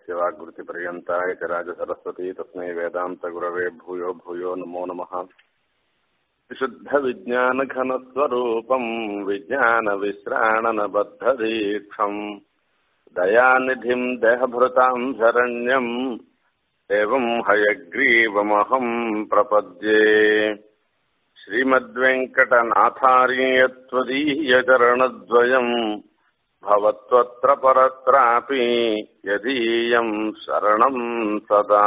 यस्य वाग्वृत्तिपर्यन्ता इति राजसरस्वती तस्मै वेदान्तगुरवे भूयो भूयो नमो नमः विशुद्धविज्ञानघनस्वरूपम् विज्ञानविश्राणनबद्धदीक्षम् दयानिधिम् देहभृताम् शरण्यम् एवम् हयग्रीवमहम् प्रपद्ये श्रीमद्वेङ्कटनाथार्यत्वदीयचरणद्वयम् भवत्वत्र परत्रापि यदीयम् शरणम् सदा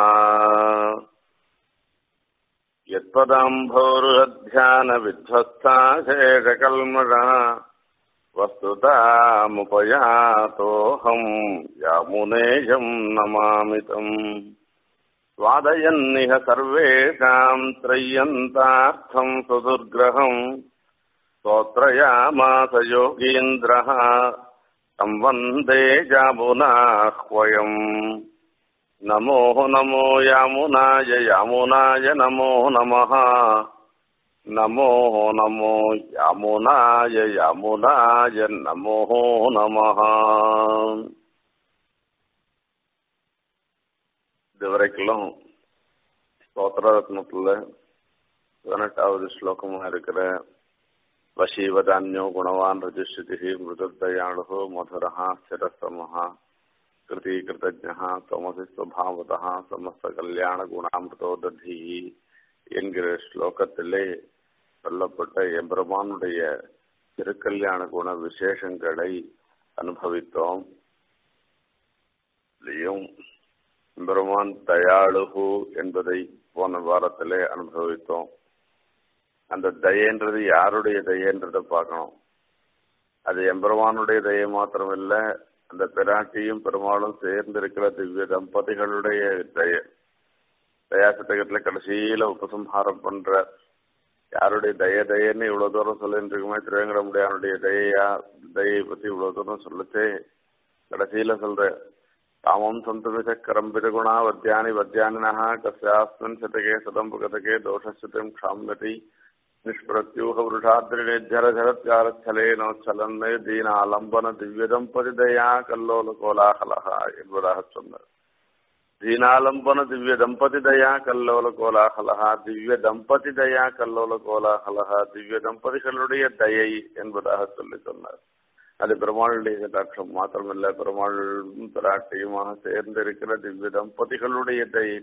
यत्पदाम्भोरुहध्यानविध्वस्ता शेषकल्मषा वस्तुतामुपयातोऽहम् यामुनेयम् नमामितम् स्वादयन्निह सर्वेषाम् त्रय्यन्तार्थम् सुदुर्ग्रहम् स्तोत्रयामास योगीन्द्रः तं वन्दे जामुनाह्वयम् नमो नमो यामुनाय यामुनाय नमो नमः नमो नमो यामुनाय यामुनाय नमो नमः இதுவரைக்கும் ஸ்தோத்திரத்னத்துல பதினெட்டாவது ஸ்லோகமா இருக்கிற वशीवदान्यो गुणवान् रजुश्रुतिः मृदुर्दयाळुः मधुरः स्थिरस्तमः कृतीकृतज्ञः त्वमसि स्वभावतः समस्तकल्याणகுணாமிருதோ ததிஹி என்கிற ஸ்லோகத்திலே சொல்லப்பட்ட எம்பெருமானுடைய திருக்கல்யாண குண விசேஷங்களை அனுபவித்தோம் எம்பெருமான் தயாளுகு என்பதை போன வாரத்திலே அனுபவித்தோம் அந்த தயன்றது யாருடைய தயன்றத பார்க்கணும் அது எம்பெருமானுடைய தயை மாத்திரம் இல்ல அந்த பிராட்டியும் பெருமாளும் சேர்ந்து இருக்கிற திவ்ய தம்பதிகளுடைய தய தயாசத்தகத்துல கடைசியில உபசம்ஹாரம் பண்ற யாருடைய தய தயன்னு இவ்வளவு தூரம் சொல்லிட்டு இருக்குமே திருவேங்கடமுடியானுடைய தயையா தயை பத்தி இவ்வளவு தூரம் சொல்லுச்சே கடைசியில சொல்ற காமம் சந்தமிசக்கரம் பிதகுணா வத்தியானி வத்தியானினா கஸ்யாஸ்மின் சதகே சதம்புகதகே தோஷஸ்திரம் க்ஷாம்யதி நிஷ்பிரத்யூக விருஷாத்திரிணேஜரஜரத்யாரச்சலேனோச்சலன் தீனாலம்பன திவ்ய தம்பதிதயா கல்லோல கோலாகலகா என்பதாக சொன்னார் தீனாலம்பன திவ்ய தம்பதிதயா கல்லோல கோலாகலகா திவ்ய தம்பதிதயா கல்லோல கோலாகலகா திவ்ய தம்பதிகளுடைய தயை என்பதாக சொல்லி சொன்னார் அது பெருமாளுடைய கட்டாட்சம் மாத்திரமில்ல பெருமாளும் பிராட்டியுமாக சேர்ந்து இருக்கிற திவ்ய தம்பதிகளுடைய தயை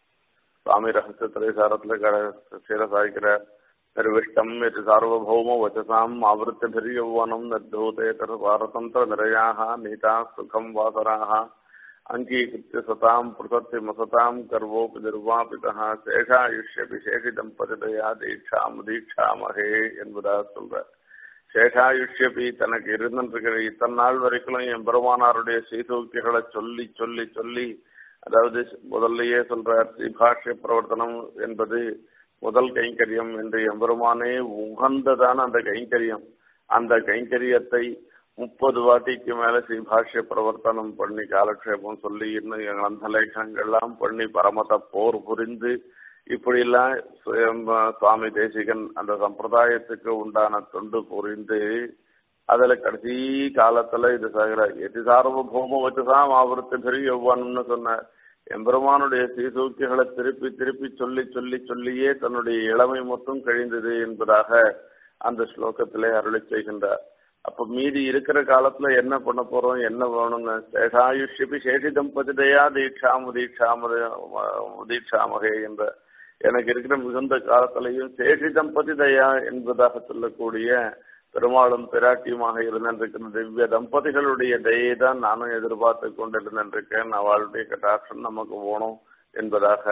சுவாமி ரகசிய திரைசாரத்துல சீர சாய்க்கிறார் निर्विष्टम् यति सार्वभौम वचसाम् आवृत्तिभिर्यौवनम् नद्धूते तत्पारतन्त्र निरयाः नीताः सुखम् वासराः अङ्गीकृत्य सताम् पृथत्तिमसताम् गर्वोऽपि निर्वापितः சேஷாயுஷ்யபி சேஷி தம்பதிதயா தீட்சாம் தீட்சாமகே என்பதாக சொல்ற சேஷாயுஷ்யபி தனக்கு இருந்திருக்கிற இத்தனை நாள் வரைக்கும் என் பெருமானாருடைய சீதூக்கிகளை சொல்லி சொல்லி சொல்லி அதாவது முதல்லயே சொல்றார் ஸ்ரீபாஷ்ய பிரவர்த்தனம் என்பது முதல் கைங்கரியம் என்று எம்பெருமானே உகந்ததான அந்த கைங்கரியம் அந்த கைங்கரியத்தை முப்பது வாட்டிக்கு மேல ஸ்ரீபாஷ்ய பிரவர்த்தனம் பண்ணி காலக்ஷேபம் சொல்லி இன்னும் கிரந்த லேகங்கள்லாம் பண்ணி பரமத போர் புரிந்து இப்படிலாம் சுவாமி தேசிகன் அந்த சம்பிரதாயத்துக்கு உண்டான தொண்டு புரிந்து அதுல கடைசி காலத்துல இது சகிற எதி சார்வபௌம வச்சுதான் ஆவரத்து பெரிய எவ்வானுன்னு சொன்ன எம்பெருமானுடைய சீசூக்கிகளை திருப்பி திருப்பி சொல்லி சொல்லி சொல்லியே தன்னுடைய இளமை மொத்தம் கழிந்தது என்பதாக அந்த ஸ்லோகத்திலே அருளி செய்கின்றார் அப்ப மீதி இருக்கிற காலத்துல என்ன பண்ண போறோம் என்ன வேணும்னு சேஷாயுஷ்யபி சேஷி தம்பதிதையா தீட்சாமு தீட்சாம தீட்சாமகே என்ற எனக்கு இருக்கிற மிகுந்த காலத்திலையும் சேஷி தம்பதி தயா என்பதாக சொல்லக்கூடிய பெருமாளும் பிராட்டியுமாக இருந்திருக்கிற திவ்ய தம்பதிகளுடைய தயை தான் நானும் எதிர்பார்த்து கொண்டிருந்திருக்கேன் அவளுடைய கட்டாட்சம் நமக்கு போகணும் என்பதாக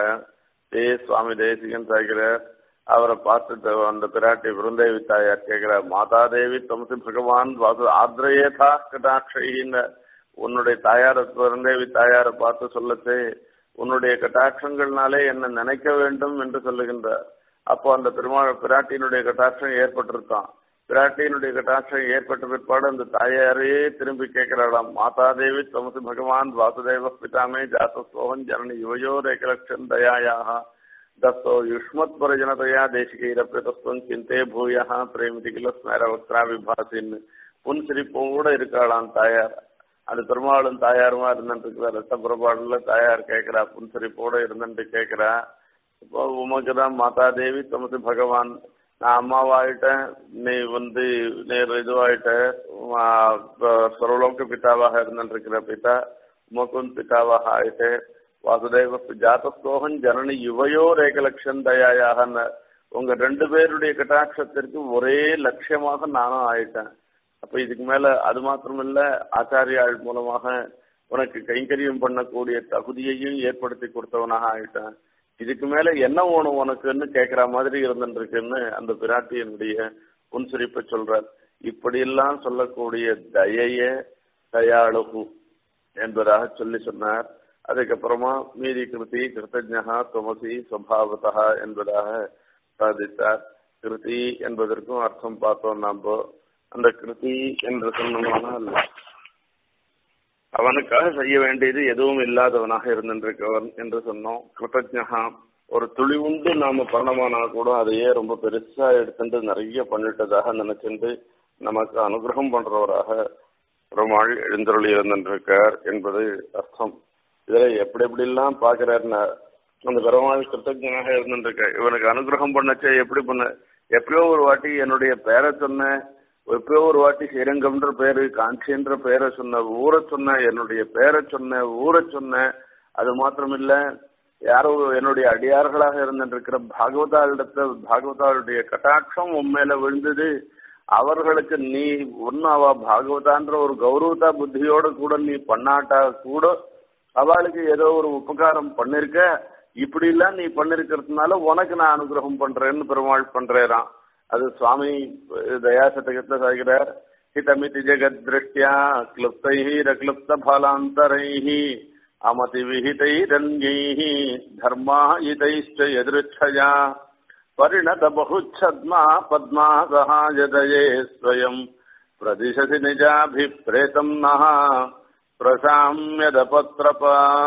ஏ சுவாமி தேசிகன் சாய்கிறார் அவரை பார்த்து அந்த பிராட்டி விருந்தேவி தாயார் கேட்கிறார் மாதா தேவி தமசி பகவான் வாசு ஆத்ரேதா கட்டாட்சின்னு உன்னுடைய தாயார விருந்தேவி தாயாரை பார்த்து சொல்லச்சே உன்னுடைய கட்டாட்சங்கள்னாலே என்ன நினைக்க வேண்டும் என்று சொல்லுகின்றார் அப்போ அந்த பெருமாள் பிராட்டியினுடைய கட்டாட்சம் ஏற்பட்டிருக்கான் பிராட்டியினுடைய கட்டாட்சம் ஏற்பட்ட பிற்பாடு அந்த தாயாரையே திரும்பி கேட்கிறாளாம் மாதா தேவி தமசு பகவான் வாசுதேவ பிதாமே ஜாத்தஸ்தோகன் ஜனனி யுவயோ ரேகலட்சம் தயாயாக தத்தோ யுஷ்மத் பரஜனதையா தேசிகைரப்பிரதஸ்வம் சிந்தே பூயா பிரேமிதி கில ஸ்மர வக்ரா விபாசின் புன்சிரிப்போட இருக்காளாம் தாயார் அது பெருமாளும் தாயாருமா இருந்துட்டு ரத்த புறப்பாடுல தாயார் கேட்கிறா புன்சரிப்போட இருந்துட்டு கேட்கிறா இப்போ உமக்கு தான் மாதா தேவி தமது பகவான் நான் அம்மாவாயிட்டேன் நீ வந்து நேர் இதுவாயிட்ட சர்வலோக பிதாவாக இருந்துருக்கிற பிதா உமக்கும் பிதாவாக ஆயிட்டே வாசுதேவ ஜாத்தஸ்தோகன் ஜனனி யுவையோ ஏகலட்சம் தயாயாக உங்க ரெண்டு பேருடைய கட்டாட்சத்திற்கு ஒரே லட்சியமாக நானும் ஆயிட்டேன் அப்ப இதுக்கு மேல அது மாத்திரமில்ல ஆச்சாரியாள் மூலமாக உனக்கு கைங்கரியம் பண்ணக்கூடிய தகுதியையும் ஏற்படுத்தி கொடுத்தவனாக ஆயிட்டேன் இதுக்கு மேல என்ன வேணும் உனக்குன்னு கேக்குற மாதிரி இருந்துருக்குன்னு அந்த பிராட்டியனுடைய புன்சிரிப்பை சொல்றார் இப்படியெல்லாம் சொல்லக்கூடிய தயைய தயாளுகு என்பதாக சொல்லி சொன்னார் அதுக்கப்புறமா மீதி கிருதி கிருத்தஜா துமசி சுவாவதா என்பதாக சாதித்தார் கிருதி என்பதற்கும் அர்த்தம் பார்த்தோம் நாம அந்த கிருதி என்று சொன்னோம்னால் அவனுக்காக செய்ய வேண்டியது எதுவும் இல்லாதவனாக இருந்திருக்கவன் என்று சொன்னோம் கிருத்தஜா ஒரு துளி உண்டு நாம பண்ணமானா கூட அதையே ரொம்ப பெருசா எடுத்துட்டு நிறைய பண்ணிட்டதாக நினைச்சுட்டு நமக்கு அனுகிரகம் பண்றவராக பெருமாள் எழுந்தருளி இருந்திருக்கார் என்பது அர்த்தம் இதுல எப்படி எப்படி எல்லாம் பாக்குறாருன்னா அந்த பெருமாள் கிருத்தஜனாக இருந்துருக்க இவனுக்கு அனுகிரகம் பண்ணச்சே எப்படி பண்ண எப்பயோ ஒரு வாட்டி என்னுடைய பேரை சொன்ன எப்பயோ ஒரு வாட்டி ஸ்ரீரங்கம்ன்ற பேரு காஞ்சின்ற பேரை சொன்ன ஊரை சொன்ன என்னுடைய பேரை சொன்ன ஊரை சொன்ன அது மாத்திரமில்ல யாரோ என்னுடைய அடியார்களாக இருந்திருக்கிற பாகவதாளிடத்த பாகவதாளுடைய கட்டாட்சம் உண்மையில விழுந்தது அவர்களுக்கு நீ ஒன்னு அவ பாகவதான்ற ஒரு கௌரவதா புத்தியோட கூட நீ பண்ணாட்டா கூட அவளுக்கு ஏதோ ஒரு உபகாரம் பண்ணிருக்க இப்படி எல்லாம் நீ பண்ணிருக்கிறதுனால உனக்கு நான் அனுகிரகம் பண்றேன்னு பெருமாள் பண்றேரான் அது சுவாமி தயாசதகத்தை சாகிறார் ஹிதமிதி ஜெகத் திருஷ்டியா கிளுப்தை ரக்லுப்த பலாந்தரை அமதி விஹிதைரன்யை தர்மா இதைஷ்ட எதிர்ச்சயா परिणत बहुच्छद्मा पद्मा सहायदये स्वयं प्रदिशसि निजाभिप्रेतम् नः பிரசாமியதபத்ரப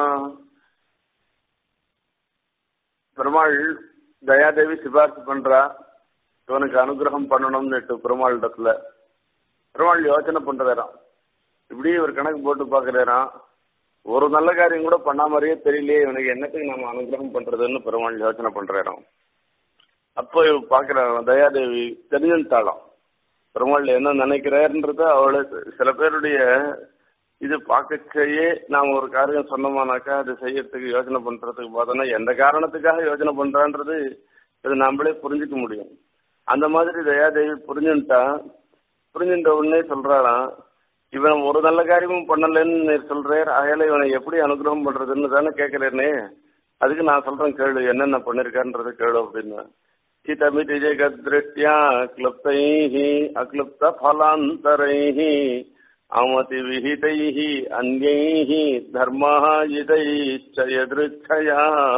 பெருமாள் தயாதேவி சிபாரிசு பண்றா இவனுக்கு அனுகிரகம் பண்ணணும்னுட்டு பெருமாள் இடத்துல பெருமாள் யோசனை பண்றாராம் இப்படி ஒரு கணக்கு போட்டு பாக்குறாராம் ஒரு நல்ல காரியம் கூட பண்ண மாதிரியே தெரியலையே இவனுக்கு என்னத்துக்கு நம்ம அனுகிரகம் பண்றதுன்னு பெருமாள் யோசனை பண்றாராம் அப்போ பாக்குற தயாதேவி தெரிஞ்சுட்டாளாம் பெருமாள் என்ன நினைக்கிறாருன்றத அவளை சில பேருடைய இது பார்க்கச்சேயே நாம் ஒரு காரியம் சொன்னோமானாக்கா அது செய்யறதுக்கு யோசனை பண்றதுக்கு பார்த்தோன்னா எந்த காரணத்துக்காக யோசனை பண்றான்றது இது நம்மளே புரிஞ்சுக்க முடியும் அந்த மாதிரி தயாதேவி புரிஞ்சுட்டா புரிஞ்சுட்ட உடனே சொல்றாளாம் இவன் ஒரு நல்ல காரியமும் பண்ணலன்னு சொல்றார் அகையில இவனை எப்படி அனுகிரகம் பண்றதுன்னு தானே கேட்கிறேனே அதுக்கு நான் சொல்றேன் கேளு என்னென்ன பண்ணிருக்கான்றது கேளு அப்படின்னு हितमिति जगद्दृष्ट्या क्लुप्तैः अक्लुप्तफलान्तरैः अमतिविहितैः अन्यैः धर्मः इदैश्च यदृच्छया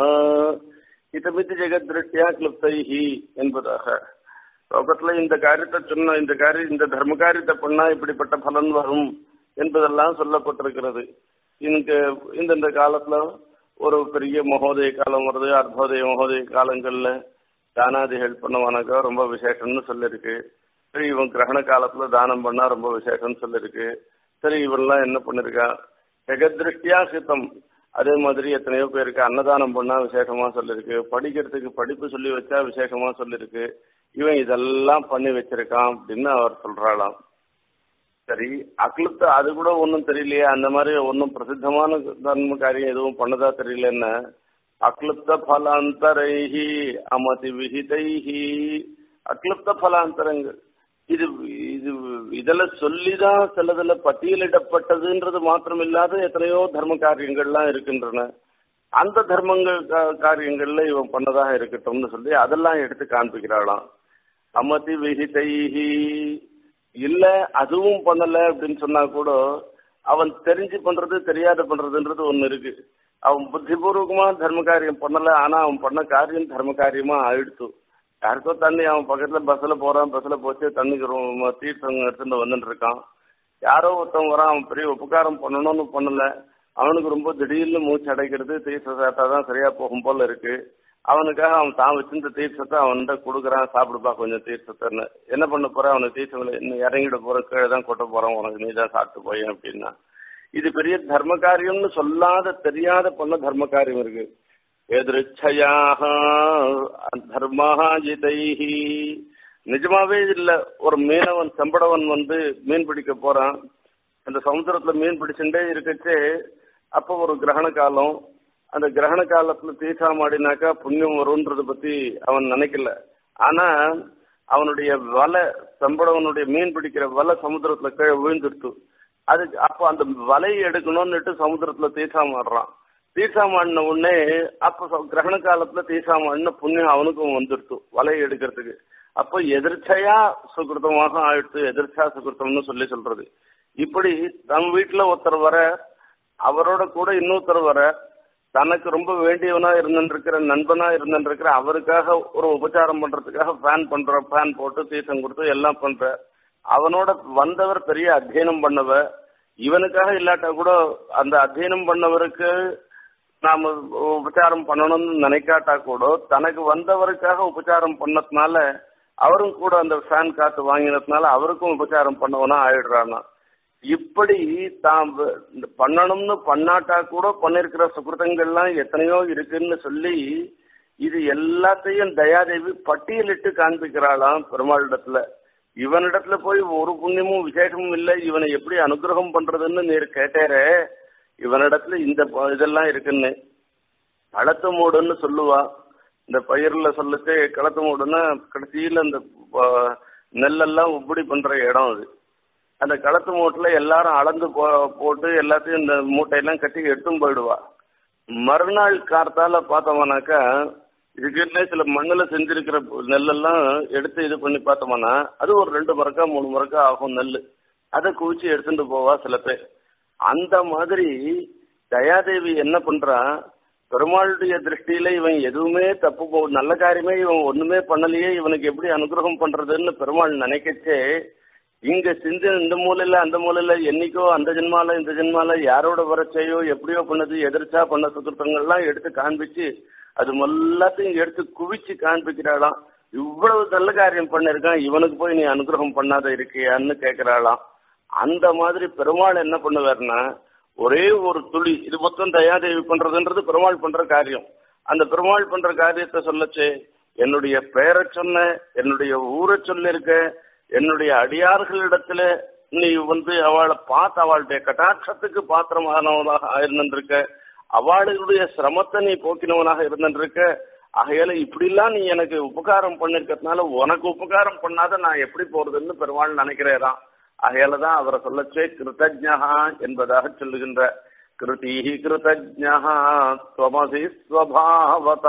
हितमिति ஜெகத்ருஷ்டியா கிளுப்தைஹி என்பதாக லோகத்துல இந்த காரியத்தை சொன்ன இந்த காரியம் இந்த தர்ம காரியத்தை பண்ணா இப்படிப்பட்ட பலன் வரும் என்பதெல்லாம் சொல்லப்பட்டிருக்கிறது எனக்கு இந்தந்த காலத்துல ஒரு பெரிய மகோதய காலம் வருது அர்த்தோதய மகோதய காலங்கள்ல தானாதிகள் பண்ணுவானாக்கா ரொம்ப விசேஷம்னு சொல்லிருக்கு சரி இவன் கிரகண காலத்துல தானம் பண்ணா ரொம்ப விசேஷம்னு சொல்லிருக்கு சரி இவன்லாம் என்ன பண்ணிருக்கான் ஜெகத்ருஷ்டியா சித்தம் அதே மாதிரி எத்தனையோ பேருக்கு அன்னதானம் பண்ணா விசேஷமா சொல்லிருக்கு படிக்கிறதுக்கு படிப்பு சொல்லி வச்சா விசேஷமா சொல்லிருக்கு இவன் இதெல்லாம் பண்ணி வச்சிருக்கான் அப்படின்னு அவர் சொல்றாளாம் சரி அக்லுப்த அது கூட ஒன்றும் தெரியலையே அந்த மாதிரி ஒன்றும் பிரசித்தமான தர்ம காரியம் எதுவும் பண்ணதா தெரியலன்னா அக்லுப்த பலாந்தரைஹி அமதி விஹிதைஹி அக்லுப்த பலாந்தரங்கள் இது இது இதுல சொல்லிதான் சிலதுல பட்டியலிடப்பட்டதுன்றது மாத்திரம் இல்லாத எத்தனையோ தர்ம காரியங்கள்லாம் இருக்கின்றன அந்த தர்மங்கள் காரியங்கள்ல இவன் பண்ணதாக இருக்கட்டும்னு சொல்லி அதெல்லாம் எடுத்து காண்பிக்கிறாளாம் அமதி விஹிதைஹி இல்ல அதுவும் பண்ணல அப்படின்னு சொன்னா கூட அவன் தெரிஞ்சு பண்றது தெரியாத பண்றதுன்றது ஒண்ணு இருக்கு அவன் புத்திபூர்வகமா தர்ம காரியம் பண்ணல ஆனா அவன் பண்ண காரியம் தர்ம காரியமா ஆயிடுத்து யாருக்கோ தண்ணி அவன் பக்கத்துல பஸ்ல போறான் பஸ்ல போச்சு தண்ணிக்கு தீர்த்தம் எடுத்துட்டு வந்துட்டு இருக்கான் யாரோ ஒருத்தவங்க வரான் அவன் பெரிய உபகாரம் பண்ணணும்னு பண்ணல அவனுக்கு ரொம்ப திடீர்னு மூச்சு அடைக்கிறது தீர்த்த சாப்பிட்டா தான் சரியா போகும் போல இருக்கு அவனுக்காக அவன் தான் வச்சிருந்த தீர்த்தத்தை அவன்கிட்ட கொடுக்குறான் சாப்பிடுப்பா கொஞ்சம் தீர்த்தத்தைன்னு என்ன பண்ண போற அவனுக்கு தீர்த்தங்களை இன்னும் இறங்கிட போற கீழே தான் கொட்ட போறான் உனக்கு நீ தான் சாப்பிட்டு போய் அப்படின்னா இது பெரிய தர்ம காரியம்னு சொல்லாத தெரியாத பண்ண தர்ம காரியம் இருக்கு எதிர்ச்சையாக தர்மஹாஜிதைஹி நிஜமாவே இல்ல ஒரு மீனவன் செம்படவன் வந்து மீன் பிடிக்க போறான் அந்த சமுத்திரத்துல மீன் பிடிச்சுட்டே இருக்கச்சே அப்போ ஒரு கிரகண காலம் அந்த கிரகண காலத்துல தீர்த்தம் ஆடினாக்கா புண்ணியம் வரும்ன்றத பத்தி அவன் நினைக்கல ஆனா அவனுடைய வலை செம்படவனுடைய மீன் பிடிக்கிற வலை சமுத்திரத்துல கீழே விழுந்துடுத்து அதுக்கு அப்போ அந்த வலையை எடுக்கணும்னுட்டு சமுத்திரத்துல தீர்த்தம் ஆடுறான் தீர்த்தம் ஆடின உடனே அப்ப கிரகண காலத்துல தீர்த்தம் ஆடின புண்ணியம் அவனுக்கும் வந்துடுத்து வலையை எடுக்கிறதுக்கு அப்போ எதிர்ச்சையா சுகிருத்தமாக ஆயிடுத்து எதிர்ச்சா சுகிருத்தம்னு சொல்லி சொல்றது இப்படி தம் வீட்டுல ஒருத்தர் வர அவரோட கூட இன்னொருத்தர் வர தனக்கு ரொம்ப வேண்டியவனா இருந்துருக்கிற நண்பனா இருந்துருக்கிற அவருக்காக ஒரு உபச்சாரம் பண்றதுக்காக ஃபேன் பண்ற ஃபேன் போட்டு தீர்த்தம் கொடுத்து எல்லாம் பண்ற அவனோட வந்தவர் பெரிய அத்தியனம் பண்ணவ இவனுக்காக இல்லாட்டா கூட அந்த அத்தியனம் பண்ணவருக்கு நாம உபச்சாரம் பண்ணணும்னு நினைக்காட்டா கூட தனக்கு வந்தவருக்காக உபச்சாரம் பண்ணதுனால அவரும் கூட அந்த ஃபேன் காத்து வாங்கினதுனால அவருக்கும் உபச்சாரம் பண்ணவனா ஆயிடுறானா இப்படி தாம் பண்ணணும்னு பண்ணாட்டா கூட பண்ணிருக்கிற சுகிருதங்கள்லாம் எத்தனையோ இருக்குன்னு சொல்லி இது எல்லாத்தையும் தயாதேவி பட்டியலிட்டு காண்பிக்கிறாளாம் பெருமாளிடத்துல இவனிடத்துல போய் ஒரு புண்ணியமும் விசேஷமும் இல்லை இவனை எப்படி அனுகிரகம் பண்றதுன்னு நீர் கேட்டேரே இவனிடத்துல இந்த இதெல்லாம் இருக்குன்னு களத்து மூடுன்னு சொல்லுவா இந்த பயிர்ல சொல்லிட்டு களத்து மூடுன்னா கடைசியில இந்த நெல்லெல்லாம் உப்படி பண்ற இடம் அது அந்த களத்து மூட்டில் எல்லாரும் அளந்து போ போட்டு எல்லாத்தையும் இந்த மூட்டையெல்லாம் கட்டி எடுத்தும் போயிடுவா மறுநாள் கார்த்தால பார்த்தோம்னாக்கா இதுக்குன்னே சில மண்ணில் செஞ்சிருக்கிற நெல்லெல்லாம் எடுத்து இது பண்ணி பார்த்தோம்னா அது ஒரு ரெண்டு மரக்கா மூணு மரக்கா ஆகும் நெல் அதை குவிச்சு எடுத்துட்டு போவா சில பேர் அந்த மாதிரி தயாதேவி என்ன பண்றா பெருமாளுடைய திருஷ்டியில இவன் எதுவுமே தப்பு போ நல்ல காரியமே இவன் ஒண்ணுமே பண்ணலையே இவனுக்கு எப்படி அனுகிரகம் பண்றதுன்னு பெருமாள் நினைக்கச்சே இங்க சிந்து இந்த மூலையில அந்த மூலையில என்னைக்கோ அந்த ஜென்மால இந்த ஜென்மால யாரோட வரச்சையோ எப்படியோ பண்ணது எதிர்ச்சா பண்ண சுத்தங்கள்லாம் எடுத்து காண்பிச்சு அது எல்லாத்தையும் எடுத்து குவிச்சு காண்பிக்கிறாளாம் இவ்வளவு நல்ல காரியம் பண்ணிருக்கான் இவனுக்கு போய் நீ அனுகிரகம் பண்ணாத இருக்கியான்னு கேக்குறாளாம் அந்த மாதிரி பெருமாள் என்ன பண்ணுவார்னா ஒரே ஒரு துளி இது மொத்தம் தயாதேவி பண்றதுன்றது பெருமாள் பண்ற காரியம் அந்த பெருமாள் பண்ற காரியத்தை சொல்லச்சே என்னுடைய பெயரை சொன்ன என்னுடைய ஊரை சொல்லிருக்க என்னுடைய அடியார்களிடத்துல நீ வந்து அவளை பார்த்து அவளுடைய கட்டாட்சத்துக்கு பாத்திரமானவனாக இருந்திருக்க அவளுடைய சிரமத்தை நீ போக்கினவனாக இருந்திருக்க ஆகையால இப்படிலாம் நீ எனக்கு உபகாரம் பண்ணிருக்கிறதுனால உனக்கு உபகாரம் பண்ணாத நான் எப்படி போறதுன்னு பெருமாள் நினைக்கிறேதான் ஆகையால தான் அவரை சொல்லச்சே கிருத்தஜா என்பதாக சொல்லுகின்ற கிருதி கிருத்தஜா துவமசி ஸ்வபாவதா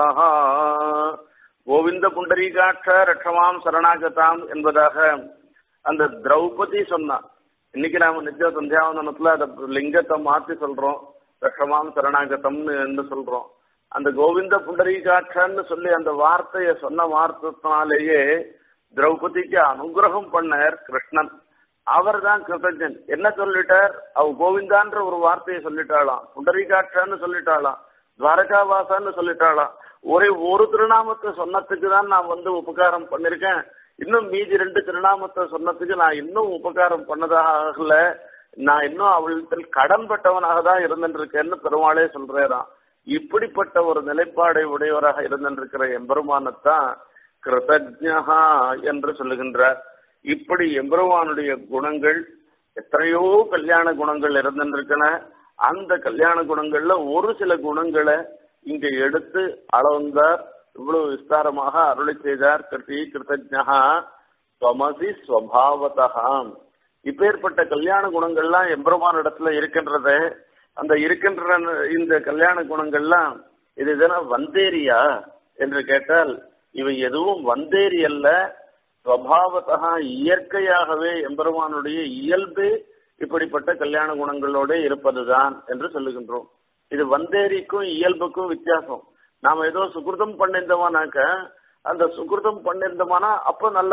கோவிந்த புண்டரீகாட்ச ரட்சமாம் சரணாகதாம் என்பதாக அந்த திரௌபதி சொன்னா இன்னைக்கு நாம நித்திய சந்தியாவந்தனத்துல அந்த லிங்கத்தை மாத்தி சொல்றோம் ரட்சமாம் சரணாகதம்னு என்று சொல்றோம் அந்த கோவிந்த புண்டரீகாட்சன்னு சொல்லி அந்த வார்த்தையை சொன்ன வார்த்தைனாலேயே திரௌபதிக்கு அனுகிரகம் பண்ணார் கிருஷ்ணன் அவர் தான் கிருத்தஜன் என்ன சொல்லிட்டார் அவ கோவிந்தான்ற ஒரு வார்த்தையை சொல்லிட்டாளாம் புண்டரீகாட்சான்னு சொல்லிட்டாளாம் துவாரகாவாசான்னு சொல்லிட்டாளாம் ஒரே ஒரு திருநாமத்தை சொன்னதுக்கு தான் நான் வந்து உபகாரம் பண்ணிருக்கேன் இன்னும் மீதி ரெண்டு திருநாமத்தை சொன்னதுக்கு நான் இன்னும் உபகாரம் பண்ணதாக ஆகல நான் இன்னும் அவளிடத்தில் கடன்பட்டவனாக தான் இருந்துருக்கேன்னு பெருமாளே சொல்றேராம் இப்படிப்பட்ட ஒரு நிலைப்பாடை உடையவராக இருந்திருக்கிற எம்பெருமானத்தான் கிருதஜா என்று சொல்லுகின்றார் இப்படி எம்பெருமானுடைய குணங்கள் எத்தனையோ கல்யாண குணங்கள் இருந்திருக்கன அந்த கல்யாண குணங்கள்ல ஒரு சில குணங்களை இங்க எடுத்து அளந்தார் இவ்வளவு விஸ்தாரமாக அருளை செய்தார் கிருதி கிருத்தஜா ஸ்வமசி ஸ்வபாவதா இப்பேற்பட்ட கல்யாண குணங்கள்லாம் எம்பெருமான இடத்துல இருக்கின்றத அந்த இருக்கின்ற இந்த கல்யாண குணங்கள்லாம் இது இதெல்லாம் வந்தேரியா என்று கேட்டால் இவை எதுவும் வந்தேரி அல்ல ஸ்வபாவத்தகா இயற்கையாகவே எம்பெருமானுடைய இயல்பு இப்படிப்பட்ட கல்யாண குணங்களோட இருப்பதுதான் என்று சொல்லுகின்றோம் இது வந்தேரிக்கும் இயல்புக்கும் வித்தியாசம் நாம ஏதோ சுகிருதம் பண்ணிருந்தோமானாக்க அந்த சுகிருதம் பண்ணிருந்தோமானா அப்ப நல்ல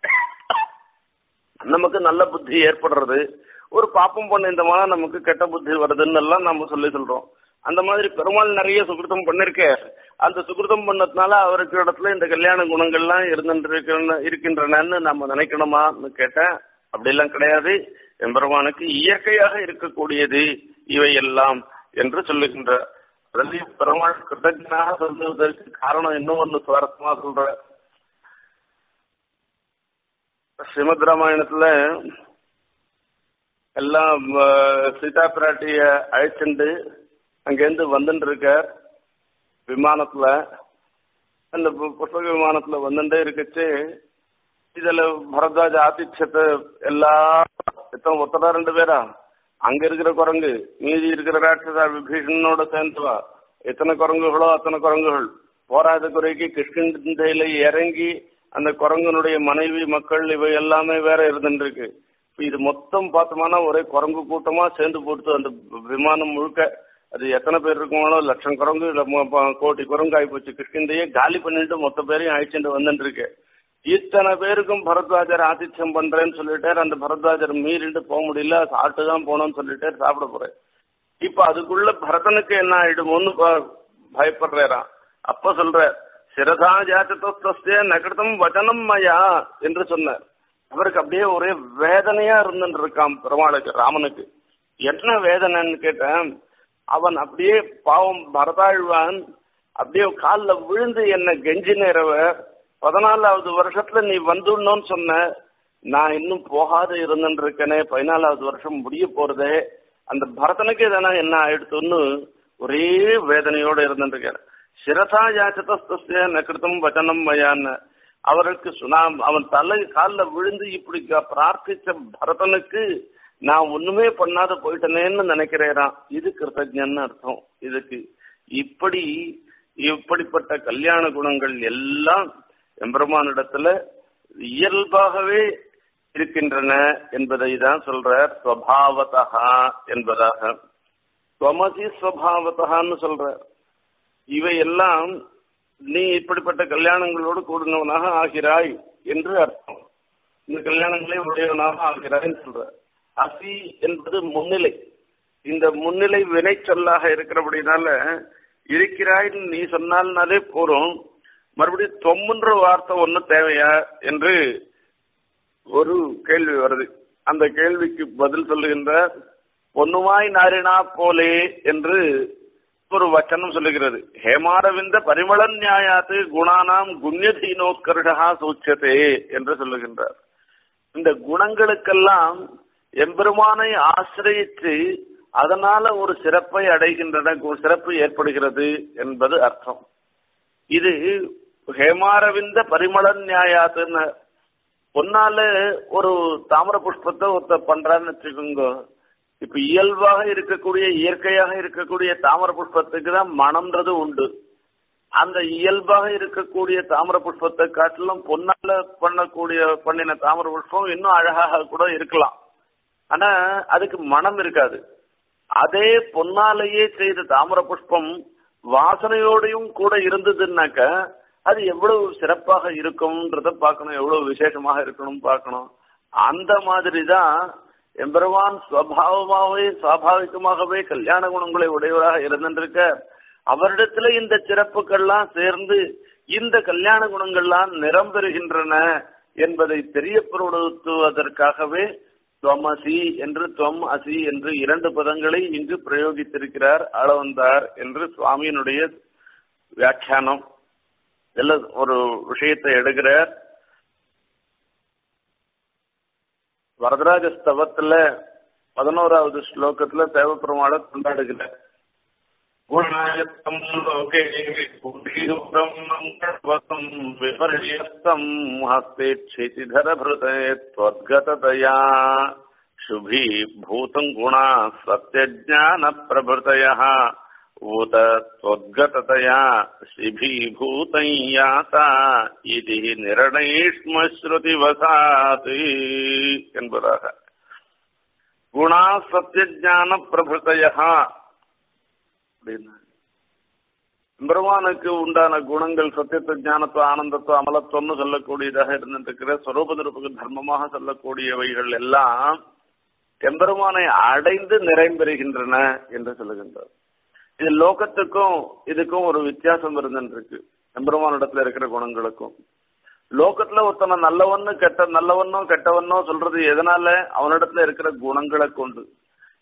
நமக்கு நல்ல புத்தி ஏற்படுறது ஒரு பாப்பம் பண்ணிருந்தோமானா நமக்கு கெட்ட புத்தி வருதுன்னு எல்லாம் நம்ம சொல்லி சொல்றோம் அந்த மாதிரி பெருமாள் நிறைய சுகிருதம் பண்ணிருக்க அந்த சுகிருதம் பண்ணதுனால அவருக்கு இடத்துல இந்த கல்யாண குணங்கள்லாம் இருந்துட்டு இருக்கின்றனன்னு நம்ம நினைக்கணுமான்னு கேட்டேன் அப்படிலாம் கிடையாது எம்பெருமானுக்கு இயற்கையாக இருக்கக்கூடியது இவை எல்லாம் என்று சொல்லுகின்ற அதுலயும் பெருமாள் கிருத்தஜனாக சொல்லுவதற்கு காரணம் இன்னும் ஒண்ணு சுவாரஸ்யமா சொல்ற ஸ்ரீமத் ராமாயணத்துல எல்லாம் அஹ், சீதா பிராட்டிய அழைச்சிண்டு அங்கேருந்து வந்துட்டு இருக்கார் விமானத்துல அந்த பு- புஷ்பக விமானத்துல வந்துட்டே இருக்கச்சு இதுல பரத்வாஜ ஆதித்யத்தை எல்லா எத்தனை ஒத்தரா ரெண்டு பேரா அங்க இருக்கிற குரங்கு மீதி இருக்கிற ராட்சசா விபீஷணனோட சேர்ந்துவா எத்தனை குரங்குகளோ அத்தனை குரங்குகள் போராத குறைக்கு கிருஷ்ணந்தையில இறங்கி அந்த குரங்கனுடைய மனைவி மக்கள் இவை எல்லாமே வேற இருந்துட்டு இருக்கு இப்ப இது மொத்தம் பார்த்தோம்னா ஒரே குரங்கு கூட்டமா சேர்ந்து போட்டு அந்த விமானம் முழுக்க அது எத்தனை பேர் இருக்குமானோ லட்சம் குரங்கு இல்ல மொ- ப- கோடி குரங்கு ஆயிப்போச்சு கிருஷ்ணந்தையே காலி பண்ணிட்டு மொத்த பேரையும் அழைச்சிட்டு வந்துட்டு இருக்கு இத்தனை பேருக்கும் பரத்வாஜர் ஆதித்யம் பண்றேன்னு சொல்லிட்டார் அந்த பரத்வாஜர் மீறிட்டு போக முடியல சாப்பிட்டு தான் போனோம்னு சொல்லிட்டு சாப்பிட போறேன் இப்ப அதுக்குள்ள பரதனுக்கு என்ன ஆயிடுமோன்னு ப- பயப்படுறாராம் அப்ப சொல்ற சிரதா ஜாத்தத்தஸ்தே நகர்த்தம் வச்சனம் மயா என்று சொன்னார் அவருக்கு அப்படியே ஒரே வேதனையா இருந்துட்டு இருக்கான் பெருமாளுக்கு ராமனுக்கு என்ன வேதனைன்னு கேட்டேன் அவன் அப்படியே பாவம் பரதாழ்வான் அப்படியே கால்ல விழுந்து என்ன கெஞ்சி நேரவ பதினாலாவது வருஷத்துல நீ வந்துடணும்னு சொன்ன நான் இன்னும் போகாத இருந்துட்டு இருக்கேனே பதினாலாவது வருஷம் முடிய போறதே அந்த பரதனுக்கு எதனா என்ன ஆயிடுத்துன்னு ஒரே வேதனையோட இருந்துட்டு இருக்கேன் சிரசா யாச்சதஸ்தஸ்ய நகிருத்தம் வச்சனம் மயான்னு அவருக்கு சுனாம் அவன் தலை காலில் விழுந்து இப்படி க- பிரார்த்திச்ச பரதனுக்கு நான் ஒண்ணுமே பண்ணாத போயிட்டனேன்னு நினைக்கிறேராம் இது கிருத்தஜன்னு அர்த்தம் இதுக்கு இப்படி இப்படிப்பட்ட கல்யாண குணங்கள் எல்லாம் எம்பெருமானிடத்துல இயல்பாகவே இருக்கின்றன என்பதை தான் சொல்றார் ஸ்வபாவதா என்பதாக ஸ்வமசி ஸ்வபாவதான்னு சொல்றார் இவையெல்லாம் நீ இப்படிப்பட்ட கல்யாணங்களோடு கூடினவனாக ஆகிறாய் என்று அர்த்தம் இந்த கல்யாணங்களை உடையவனாக ஆகிறாய்ன்னு சொல்ற அசி என்பது முன்னிலை இந்த முன்னிலை வினை சொல்லாக இருக்கிறபடினால இருக்கிறாய்ன்னு நீ சொன்னால்னாலே போறோம் மறுபடியும் தொம்முன்ற வார்த்தை ஒண்ணு தேவையா என்று ஒரு கேள்வி வருது அந்த கேள்விக்கு பதில் சொல்லுகின்ற பொன்னுமாய் நாரினா போலே என்று ஒரு வச்சனம் சொல்லுகிறது ஹேமாரவிந்த பரிமள நியாயாத்து குணானாம் குண்யதீனோத்கர்ஷா சூச்சதே என்று சொல்லுகின்றார் இந்த குணங்களுக்கெல்லாம் எம்பெருமானை ஆசிரியத்து அதனால ஒரு சிறப்பை அடைகின்றன ஒரு சிறப்பு ஏற்படுகிறது என்பது அர்த்தம் இது ஹேமாரவிந்த பரிமள நியாயாத்துன்னு பொன்னால ஒரு தாமிர புஷ்பத்தை ஒருத்த பண்றான்னு வச்சுக்கோங்க இப்ப இயல்பாக இருக்கக்கூடிய இயற்கையாக இருக்கக்கூடிய தாமிர புஷ்பத்துக்கு தான் மனம்ன்றது உண்டு அந்த இயல்பாக இருக்கக்கூடிய தாமிர புஷ்பத்தை காட்டிலும் பொன்னால பண்ணக்கூடிய பண்ணின தாமிர புஷ்பம் இன்னும் அழகாக கூட இருக்கலாம் ஆனா அதுக்கு மனம் இருக்காது அதே பொன்னாலேயே செய்த தாமிர புஷ்பம் வாசனையோடையும் கூட இருந்ததுன்னாக்க அது எவ்வளவு சிறப்பாக இருக்கும்ன்றத பார்க்கணும் எவ்வளவு விசேஷமாக இருக்கணும் பார்க்கணும் அந்த மாதிரி தான் எம்பெருமான் சுவாவமாகவே சுவாபாவிகமாகவே கல்யாண குணங்களை உடையவராக இருந்திருக்க அவரிடத்துல இந்த சிறப்புகள்லாம் சேர்ந்து இந்த கல்யாண குணங்கள்லாம் நிறம் பெறுகின்றன என்பதை தெரியப்படுத்துவதற்காகவே துவமசி என்று துவம் அசி என்று இரண்டு பதங்களை இங்கு பிரயோகித்திருக்கிறார் ஆளவந்தார் என்று சுவாமியினுடைய வியாக்கியானம் இதுல ஒரு விஷயத்தை எடுக்கிறார் வரதராஜ ஸ்தவத்துல பதினோராவது ஸ்லோகத்துல தேவப்பெருமாளை கொண்டாடுகிறார் குணாயத்தம் லோகே குண்டீரம் மங்களவசம் விபர்யஸ்தம் ஹஸ்தே க்ஷிதிதரபிருதே त्वद्गततया शुभीभूतं गुणा सत्यज्ञानप्रभृतयः उत त्वद्गततया शिभीभूतं याता इति நிரணயிஷ்மஸ்ருதிவசாத் என்பதாக குணா சத்தியஜான பிரபுதயா அப்படின்னு பெருமானுக்கு உண்டான குணங்கள் சத்தியத்துவ ஞானத்துவ ஆனந்தத்துவ அமலத்துவம்னு சொல்லக்கூடியதாக இருந்திருக்கிற ஸ்வரூப நிருபக தர்மமாக சொல்லக்கூடியவைகள் எல்லாம் எம்பெருமானை அடைந்து நிறைம்பெறுகின்றன என்று சொல்லுகின்றார் இது லோகத்துக்கும் இதுக்கும் ஒரு வித்தியாசம் இருந்துருக்கு எம்பெருமானிடத்துல இருக்கிற குணங்களுக்கும் லோகத்துல ஒருத்தனை நல்லவன்னு கெட்ட நல்லவனோ கெட்டவனோ சொல்றது எதனால அவனிடத்துல இருக்கிற குணங்களை கொண்டு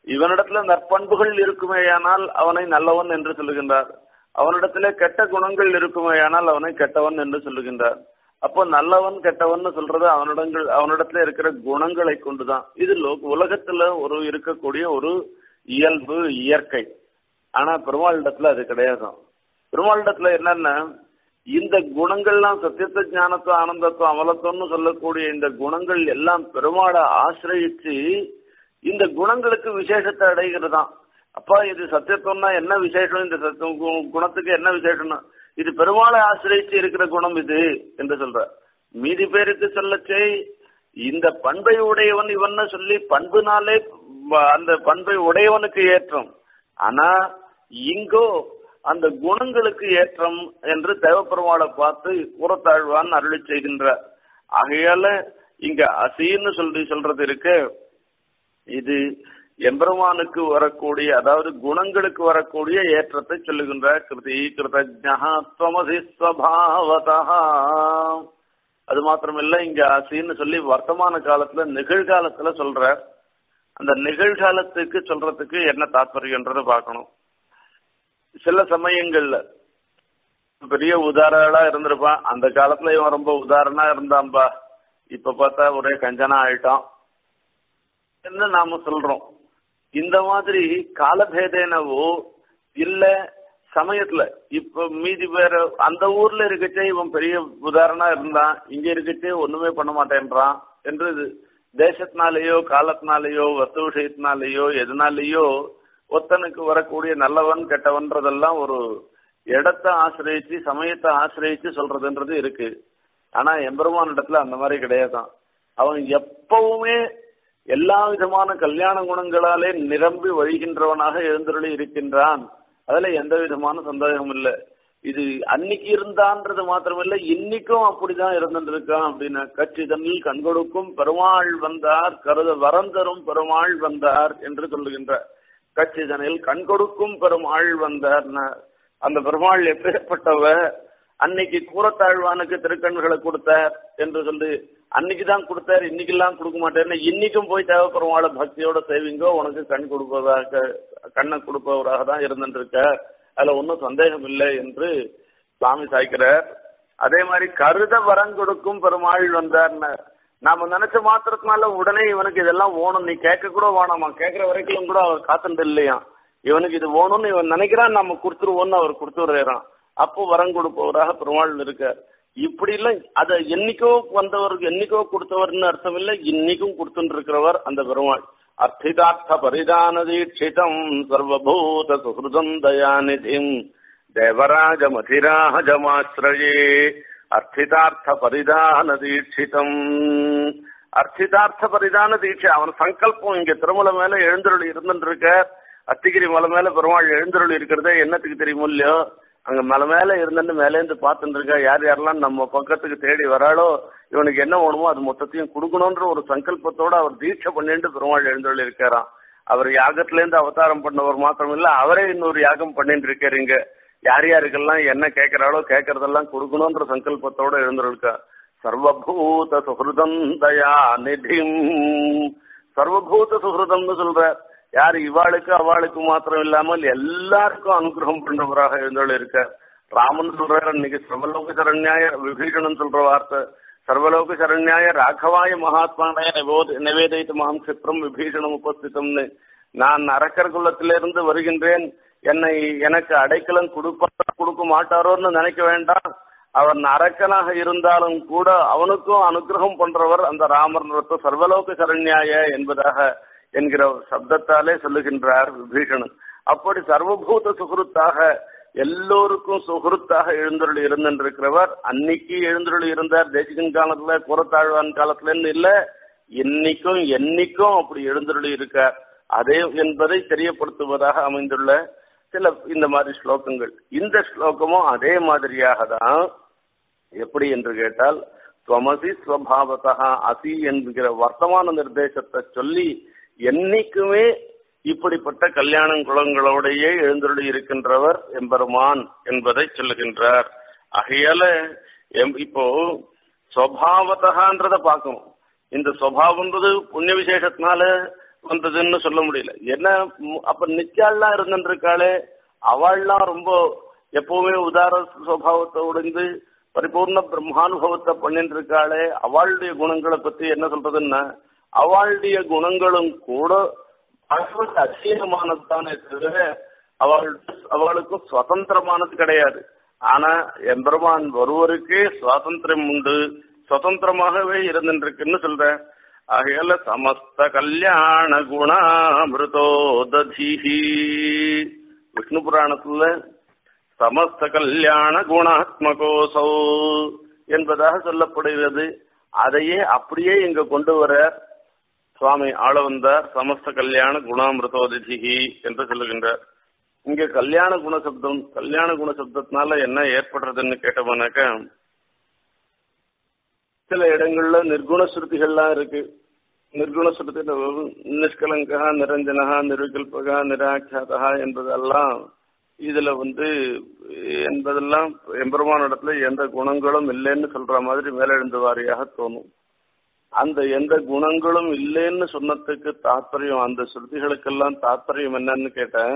இவனிடத்துல நற்பண்புகள் இருக்குமேயானால் அவனை நல்லவன் என்று சொல்லுகின்றார் அவனிடத்துல கெட்ட குணங்கள் இருக்குமேயானால் அவனை கெட்டவன் என்று சொல்லுகின்றார் அப்போ நல்லவன் கெட்டவன் சொல்றது அவனிடங்கள் அவனிடத்துல இருக்கிற குணங்களை கொண்டுதான் இது உலகத்துல ஒரு இருக்கக்கூடிய ஒரு இயல்பு இயற்கை ஆனா பெருமாளிடத்துல அது கிடையாது பெருமாளிடத்துல என்னன்னா இந்த குணங்கள்லாம் சத்தியத்த ஞானத்துவம் ஆனந்தத்துவம் அமலத்துவம்னு சொல்லக்கூடிய இந்த குணங்கள் எல்லாம் பெருமாளை ஆசிரயிச்சு இந்த குணங்களுக்கு விசேஷத்தை அடைகிறதாம் அப்பா இது சத்தியத்துவம்னா என்ன விசேஷம் இந்த சத்தியம் குணத்துக்கு என்ன விசேஷம்னா இது பெருமாளை ஆசிரியச்சு இருக்கிற குணம் இது என்று சொல்ற மீதி பேருக்கு சொல்லச்சே இந்த பண்பை உடையவன் இவன் சொல்லி பண்புனாலே அந்த பண்பை உடையவனுக்கு ஏற்றம் ஆனா இங்கோ அந்த குணங்களுக்கு ஏற்றம் என்று தேவப்பெருமாளை பார்த்து கூறத்தாழ்வான் அருளி செய்கின்றார் ஆகையால இங்க அசின்னு சொல்லி சொல்றது இருக்கு இது எம்பெருமானுக்கு வரக்கூடிய அதாவது குணங்களுக்கு வரக்கூடிய ஏற்றத்தை சொல்லுகின்ற கிருதி கிருதஜமசி ஸ்வபாவதா அது மாத்திரமில்ல இங்க அசின்னு சொல்லி வர்த்தமான காலத்துல நிகழ்காலத்துல சொல்ற அந்த நிகழ்காலத்துக்கு சொல்றதுக்கு என்ன தாற்பயம்ன்றதை பார்க்கணும் சில சமயங்கள்ல பெரிய உதாரணா இருந்திருப்பான் அந்த காலத்துல இவன் ரொம்ப உதாரணா இருந்தான்பா இப்ப பார்த்தா ஒரே கஞ்சனா ஆயிட்டான் என்ன நாம சொல்றோம் இந்த மாதிரி காலபேதேனவோ இல்ல சமயத்துல இப்ப மீதி பேர் அந்த ஊர்ல இருக்கச்சே இவன் பெரிய உதாரணா இருந்தான் இங்க இருக்கச்சே ஒண்ணுமே பண்ண மாட்டேன்றான் என்று தேசத்தினாலேயோ காலத்தினாலேயோ வஸ்து விஷயத்தினாலேயோ எதனாலேயோ ஒத்தனுக்கு வரக்கூடிய நல்லவன் கெட்டவன்றதெல்லாம் ஒரு இடத்தை ஆசிரியச்சு சமயத்தை ஆசிரியச்சு சொல்றதுன்றது இருக்கு ஆனா எம்பெருமான் இடத்துல அந்த மாதிரி கிடையாதான் அவன் எப்பவுமே எல்லா விதமான கல்யாண குணங்களாலே நிரம்பி வழிகின்றவனாக எழுந்தருளி இருக்கின்றான் அதுல எந்த விதமான சந்தேகமும் இல்லை இது அன்னைக்கு இருந்தான்றது மாத்திரமில்ல இன்னைக்கும் அப்படிதான் இருந்துட்டு இருக்கான் அப்படின்னா கட்சிதனில் கண்கொடுக்கும் பெருமாள் வந்தார் கருத வரம் தரும் பெருமாள் வந்தார் என்று சொல்லுகின்ற கட்சிதனில் கண்கொடுக்கும் பெருமாள் வந்தார்னா அந்த பெருமாள் எப்பேற்பட்டவர் அன்னைக்கு கூறத்தாழ்வானுக்கு திருக்கண்களை கொடுத்தார் என்று சொல்லி அன்னைக்கு தான் கொடுத்தார் இன்னைக்கெல்லாம் கொடுக்க மாட்டேன்னு இன்னைக்கும் போய் தேவைப்படுறவாள பக்தியோட செய்வீங்கோ உனக்கு கண் கொடுப்பதாக கண்ணை கொடுப்பவராக தான் இருந்துட்டு இருக்க அதுல ஒன்றும் சந்தேகம் இல்லை என்று சுவாமி சாய்க்கிறார் அதே மாதிரி கருத வரம் கொடுக்கும் பெருமாள் வந்தார்னு நாம நினைச்ச மாத்திரத்தினால உடனே இவனுக்கு இதெல்லாம் ஓணும் நீ கேட்க கூட வேணாமா கேட்கிற வரைக்கும் கூட அவர் காத்துட்டு இல்லையா இவனுக்கு இது வேணும்னு இவன் நினைக்கிறான் நம்ம கொடுத்துருவோம்னு அவர் கொடுத்துடுறான் அப்போ வரம் கொடுப்பவராக பெருமாள் இருக்கார் இப்படி எல்லாம் அத என்னைக்கோ வந்தவருக்கு என்னைக்கோ கொடுத்தவர்னு அர்த்தம் இல்லை இன்னைக்கும் கொடுத்துட்டு இருக்கிறவர் அந்த பெருமாள் அர்த்திதார்த்த பரிதான தீட்சிதம் சர்வபூத சுஹൃதம் தயாநிதிம் தேவராஜ மதிராஜமாசிரயே அர்த்திதார்த்த பரிதான தீட்சிதம் அர்த்திதார்த்த பரிதான தீட்சை அவன் சங்கல்பம் இங்க திருமலை மேல எழுந்தருள் இருந்துட்டு இருக்க அத்திகிரி மலை மேல பெருமாள் எழுந்தருள் இருக்கிறதே என்னத்துக்கு தெரியுமோ இல்லையோ அங்க மலை மேல இருந்துட்டு மேலேந்து பார்த்துட்டு இருக்கா யார் யாரெல்லாம் நம்ம பக்கத்துக்கு தேடி வராளோ இவனுக்கு என்ன வேணுமோ அது மொத்தத்தையும் கொடுக்கணும்ன்ற ஒரு சங்கல்பத்தோட அவர் தீட்சை பண்ணிட்டு பெருமாள் எழுந்தருள் இருக்காராம் அவர் யாகத்துல இருந்து அவதாரம் பண்ணவர் மாத்திரம் இல்ல அவரே இன்னொரு யாகம் பண்ணிட்டு இருக்காருங்க யார் யாருக்கெல்லாம் என்ன கேட்கிறாளோ கேட்கறதெல்லாம் கொடுக்கணும்ன்ற சங்கல்பத்தோட எழுந்திருக்கா சர்வபூத சுகிருதம் தயா நிதிம் சர்வபூத சுகிருதம்னு சொல்ற யார் இவாளுக்கு அவளுக்கு மாத்திரம் இல்லாமல் எல்லாருக்கும் அனுகிரகம் பண்றவராக எழுந்தவள் இருக்க ராமன் சொல்றாரு இன்னைக்கு சர்வலோக சரண்யாய விபீஷணன் சொல்ற வார்த்தை சர்வலோக சரண்யாய ராகவாய மகாத்மானாய நிவோத நிவேதித்த மகம் சிப்ரம் விபீஷணம் உபஸ்திதம்னு நான் அரக்கர் குலத்திலிருந்து வருகின்றேன் என்னை எனக்கு அடைக்கலம் கொடுப்பா கொடுக்க மாட்டாரோன்னு நினைக்க வேண்டாம் அவன் அரக்கனாக இருந்தாலும் கூட அவனுக்கும் அனுகிரகம் பண்றவர் அந்த ராமர் சர்வலோக சரண்யாய என்பதாக என்கிற சப்தத்தாலே சொல்லுகின்றார் விபீஷணன் அப்படி சர்வபூத சுகுருத்தாக எல்லோருக்கும் சுகுருத்தாக எழுந்தருள் இருந்திருக்கிறவர் அன்னைக்கு எழுந்தருள் இருந்தார் தேசிகன் காலத்துல குரத்தாழ்வான் காலத்துலன்னு இல்ல இன்னைக்கும் என்னைக்கும் அப்படி எழுந்தருள் இருக்கார் அதே என்பதை தெரியப்படுத்துவதாக அமைந்துள்ள சில இந்த மாதிரி ஸ்லோகங்கள் இந்த ஸ்லோகமும் அதே மாதிரியாக தான் எப்படி என்று கேட்டால் துவமசி ஸ்வபாவத்தா அசி என்கிற வர்த்தமான நிர்தேசத்தை சொல்லி என்னைக்குமே இப்படிப்பட்ட கல்யாண குளங்களோடையே எழுந்தருளி இருக்கின்றவர் எம்பெருமான் என்பதை சொல்லுகின்றார் ஆகையால இப்போ சுவாவத்தகான்றத பார்க்கணும் இந்த சுவாவம்ன்றது புண்ணிய விசேஷத்தினால வந்ததுன்னு சொல்ல முடியல என்ன ம், அப்ப நித்யாள்லாம் இருந்துருக்காளே அவள்லாம் ரொம்ப எப்பவுமே உதார சுவாவத்தை உடைந்து பரிபூர்ண பிரம்மானுபவத்தை பண்ணிட்டு இருக்காளே அவளுடைய குணங்களை பத்தி என்ன சொல்றதுன்னா அவளுடைய குணங்களும் கூட பகவத் அசீனமானது தானே தவிர அவள் அவளுக்கு சுதந்திரமானது கிடையாது ஆனா எம்பெருமான் ஒருவருக்கே சுவாதந்திரம் உண்டு சுதந்திரமாகவே இருந்துருக்குன்னு சொல்ற ஆகையால சமஸ்த கல்யாண குணாமிருதோ ததிஹி விஷ்ணு புராணத்துல சமஸ்த கல்யாண குணாத்மகோசௌ என்பதாக சொல்லப்படுகிறது அதையே அப்படியே இங்க கொண்டு வர சுவாமி ஆள வந்தார் சமஸ்த கல்யாண குணாமிருதோதிதிகி என்று சொல்லுகின்றார் இங்க கல்யாண குணசப்தம் கல்யாண குணசப்தத்தினால என்ன ஏற்படுறதுன்னு கேட்டோம்னாக்க சில இடங்கள்ல நிர்குண ஸ்ருதிகள்லாம் இருக்கு நிர்குண ஸ்ருதி நிஷ்கலங்கா நிரஞ்சனகா நிர்விகல்பகா நிராக்கியாதா என்பதெல்லாம் இதுல வந்து என்பதெல்லாம் எம்பெருமான இடத்துல எந்த குணங்களும் இல்லைன்னு சொல்ற மாதிரி மேலெழுந்து வாரியாக தோணும் அந்த எந்த குணங்களும் இல்லைன்னு சொன்னதுக்கு தாத்பரியம் அந்த ஸ்ருதிகளுக்கெல்லாம் தாத்பரியம் என்னன்னு கேட்டேன்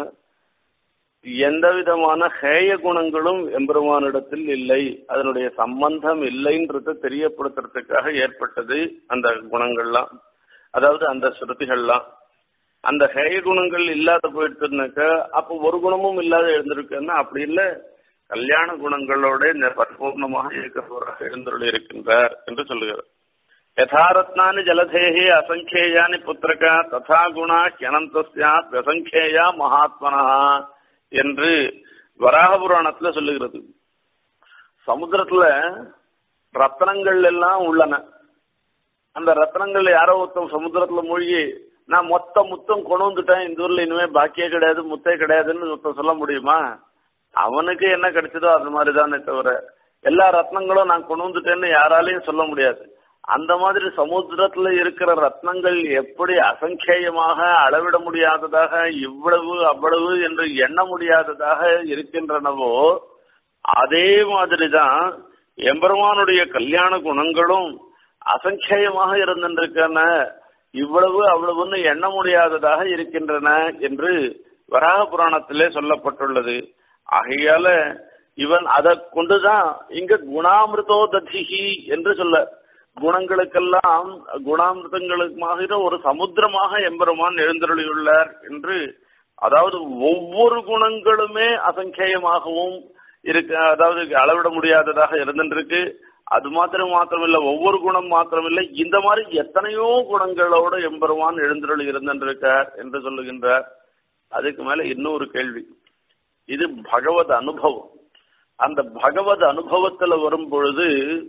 எந்த விதமான ஹேய குணங்களும் எம்பெருமானிடத்தில் இல்லை அதனுடைய சம்பந்தம் இல்லைன்றத தெரியப்படுத்துறதுக்காக ஏற்பட்டது அந்த குணங்கள்லாம் அதாவது அந்த ஸ்ருதிகள்லாம் அந்த ஹேய குணங்கள் இல்லாத போயிடுச்சுனாக்க அப்போ ஒரு குணமும் இல்லாத எழுந்திருக்குன்னா அப்படி இல்லை கல்யாண குணங்களோட இந்த பரிபூர்ணமாக இருக்கிறவராக எழுந்தருள் இருக்கின்றார் என்று சொல்லுகிறார் யதாரத்னானி ஜலதேகி அசங்கேயானி புத்திரகா ததா குணா கியனந்தஸ்யா அசங்கேயா மகாத்மனா என்று வராக புராணத்துல சொல்லுகிறது சமுத்திரத்துல ரத்னங்கள் எல்லாம் உள்ளன அந்த ரத்னங்கள் யாரோ ஒருத்தன் சமுத்திரத்துல மூழ்கி நான் மொத்த முத்தம் கொண்டு வந்துட்டேன் இந்த ஊர்ல இனிமே பாக்கியே கிடையாது முத்தே கிடையாதுன்னு ஒருத்தன் சொல்ல முடியுமா அவனுக்கு என்ன கிடைச்சதோ அது மாதிரி தானே தவிர எல்லா ரத்னங்களும் நான் கொண்டு வந்துட்டேன்னு யாராலையும் சொல்ல முடியாது அந்த மாதிரி சமுத்திரத்துல இருக்கிற ரத்னங்கள் எப்படி அசங்கேயமாக அளவிட முடியாததாக இவ்வளவு அவ்வளவு என்று எண்ண முடியாததாக இருக்கின்றனவோ அதே மாதிரிதான் எம்பெருமானுடைய கல்யாண குணங்களும் அசங்கேயமாக இருந்திருக்கன இவ்வளவு அவ்வளவுன்னு எண்ண முடியாததாக இருக்கின்றன என்று வராக புராணத்திலே சொல்லப்பட்டுள்ளது ஆகையால இவன் அதை கொண்டுதான் இங்க குணாமிருதோ ததிகி என்று சொல்ல குணங்களுக்கெல்லாம் குணாமிருதங்களுக்காக ஒரு சமுத்திரமாக எம்பெருமான் எழுந்தருளியுள்ளார் என்று அதாவது ஒவ்வொரு குணங்களுமே அசங்கேயமாகவும் இருக்க அதாவது அளவிட முடியாததாக இருந்துருக்கு அது மாத்திரம் மாத்திரமில்ல ஒவ்வொரு குணம் மாத்திரமில்லை இந்த மாதிரி எத்தனையோ குணங்களோட எம்பெருமான் எழுந்தருள் இருந்திருக்கார் என்று சொல்லுகின்றார் அதுக்கு மேல இன்னொரு கேள்வி இது பகவத் அனுபவம் அந்த பகவத் அனுபவத்துல வரும் பொழுது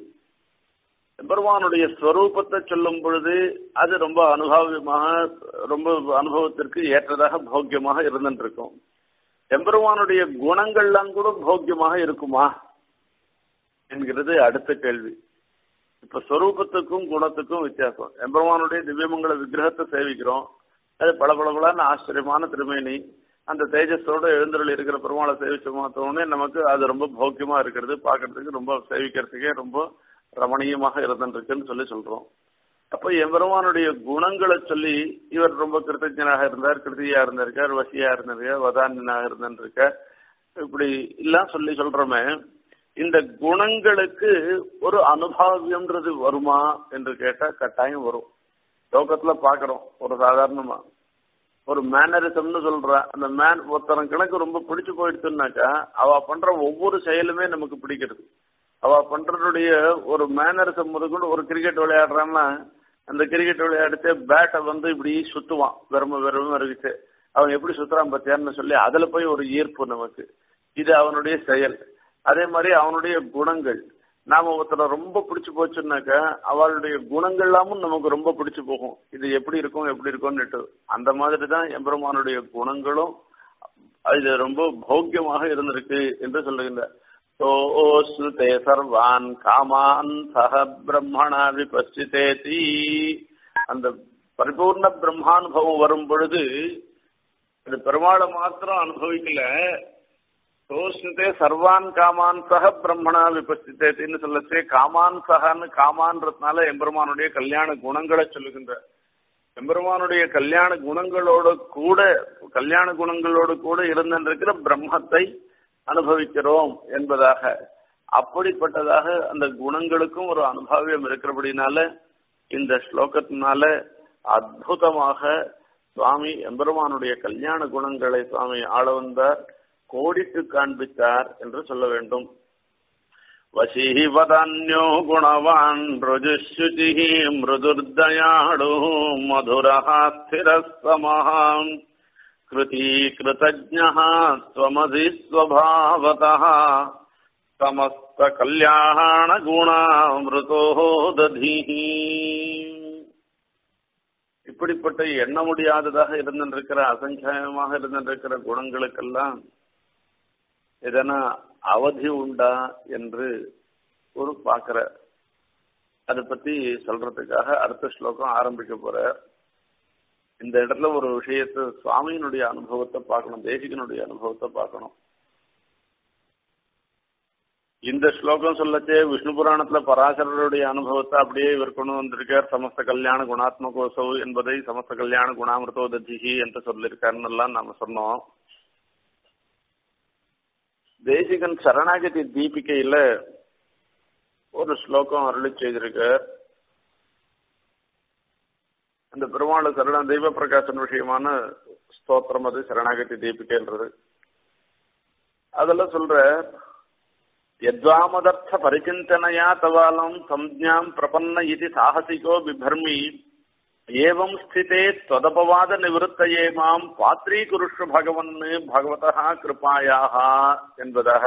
பெருமானுடைய ஸ்வரூபத்தை சொல்லும் பொழுது அது ரொம்ப அனுபவமாக ரொம்ப அனுபவத்திற்கு ஏற்றதாக போக்கியமாக இருந்துருக்கும் எம்பெருமானுடைய குணங்கள்லாம் கூட போக்கியமாக இருக்குமா என்கிறது அடுத்த கேள்வி இப்ப ஸ்வரூபத்துக்கும் குணத்துக்கும் வித்தியாசம் எம்பெருமானுடைய திவ்யமங்கல விக்கிரகத்தை சேவிக்கிறோம் அது பல பளபளன்னு ஆச்சரியமான திருமேனி அந்த தேஜஸோட எழுந்தருள் இருக்கிற பெருமாளை சேவிச்ச மாத்தோடனே நமக்கு அது ரொம்ப போக்கியமா இருக்கிறது பார்க்கறதுக்கு ரொம்ப சேவிக்கிறதுக்கே ரொம்ப ரமணீயமாக இருந்துருக்குன்னு சொல்லி சொல்றோம் அப்போ எம்பெருமானுடைய குணங்களை சொல்லி இவர் ரொம்ப கிருத்தஜனாக இருந்தார் கிருத்தியா இருந்திருக்கார் வசியா இருந்திருக்கார் வதானியனாக இருந்திருக்கார் இப்படி எல்லாம் சொல்லி சொல்றோமே இந்த குணங்களுக்கு ஒரு அனுபவியம்ன்றது வருமா என்று கேட்டா கட்டாயம் வரும் லோகத்துல பாக்குறோம் ஒரு சாதாரணமா ஒரு மேனரிசம்னு சொல்ற அந்த மேன் ஒருத்தரன் கணக்கு ரொம்ப பிடிச்சு போயிடுச்சுன்னாக்கா அவ பண்ற ஒவ்வொரு செயலுமே நமக்கு பிடிக்கிறது அவ பண்றதுடைய ஒரு மேனரிசம் முதற்கொண்டு ஒரு கிரிக்கெட் விளையாடுறான்னா அந்த கிரிக்கெட் விளையாடிட்டு பேட்டை வந்து இப்படி சுத்துவான் வெறும வெறும இருந்துச்சு அவன் எப்படி சுத்துறான் பத்தியான்னு சொல்லி அதுல போய் ஒரு ஈர்ப்பு நமக்கு இது அவனுடைய செயல் அதே மாதிரி அவனுடைய குணங்கள் நாம ஒருத்தரை ரொம்ப பிடிச்சு போச்சுன்னாக்கா அவளுடைய குணங்கள் எல்லாமும் நமக்கு ரொம்ப பிடிச்சு போகும் இது எப்படி இருக்கும் எப்படி இருக்கும்னுட்டு அந்த மாதிரி தான் எம்பெருமானுடைய குணங்களும் இது ரொம்ப போக்கியமாக இருந்திருக்கு என்று சொல்லுகின்ற சோஸ்னுதே சர்வான் காமான் சக பிரம்மணா விபஸ்திதேதி அந்த பரிபூர்ண பிரம்மானுபவம் வரும் பொழுது அது பெருமாளை மாத்திரம் அனுபவிக்கல சோஷ்ணத்தே சர்வான் காமான் சக பிரம்மணா விபஸ்தித்தேன்னு சொல்லச்சே காமான் சகான்னு காமான்றதுனால எம்பெருமானுடைய கல்யாண குணங்களை சொல்லுகின்ற எம்பெருமானுடைய கல்யாண குணங்களோடு கூட கல்யாண குணங்களோடு கூட இருந்திருக்கிற பிரம்மத்தை அனுபவிக்கிறோம் என்பதாக அப்படிப்பட்டதாக அந்த குணங்களுக்கும் ஒரு அனுபவியம் இருக்கிறபடினால இந்த ஸ்லோகத்தினால அற்புதமாக சுவாமி எம்பெருமானுடைய கல்யாண குணங்களை சுவாமி ஆள வந்தார் கோடிட்டு காண்பித்தார் என்று சொல்ல வேண்டும் வசீ வதன்யோ குணவான் ருஜுஷுச்சி மிருதுர்தயாடு மதுரஹா ஸ்திரஸ்தமஹாம் கிருதி கிருதஜ்ஞः ஸ்வமதி ஸ்வபாவதः சமஸ்த கல்யாண குணாமிருதோ ததீஹி இப்படிப்பட்ட எண்ண முடியாததாக இருந்திருக்கிற அசங்கியமாக இருந்திருக்கிற குணங்களுக்கெல்லாம் எதனா அவதி உண்டா என்று ஒரு பாக்குற அதை பத்தி சொல்றதுக்காக அடுத்த ஸ்லோகம் ஆரம்பிக்க போற இந்த இடத்துல ஒரு விஷயத்தை சுவாமியினுடைய அனுபவத்தை பார்க்கணும் தேசிகனுடைய அனுபவத்தை பார்க்கணும் இந்த ஸ்லோகம் சொல்லச்சே விஷ்ணு புராணத்துல பராசரருடைய அனுபவத்தை அப்படியே இவர் கொண்டு வந்திருக்கார் சமஸ்த கல்யாண குணாத்மகோசவ் என்பதை சமஸ்த கல்யாண குணாமிருதோதஜிகி என்று சொல்லியிருக்காருன்னு எல்லாம் நாம சொன்னோம் தேசிகன் சரணாகதி தீபிகையில ஒரு ஸ்லோகம் அருளி செய்திருக்கார் அந்த பெருமாள் சரண தெய்வ பிரகாசன் விஷயமான ஸ்தோத்திரம் அது சரணாகதி தீபிகைன்றது அதெல்லாம் சொல்ற యద్వామదర్థ పరిచింతనయా తవాలం సంజ్ఞాం ప్రపన్న ఇది సాహసికో బిభర్మి ఏవం స్థితే త్వదపవాద నివృత్తయే మాం பாத்ரீகுருஷ பகவன் பகவதா கிருபாயா என்பதாக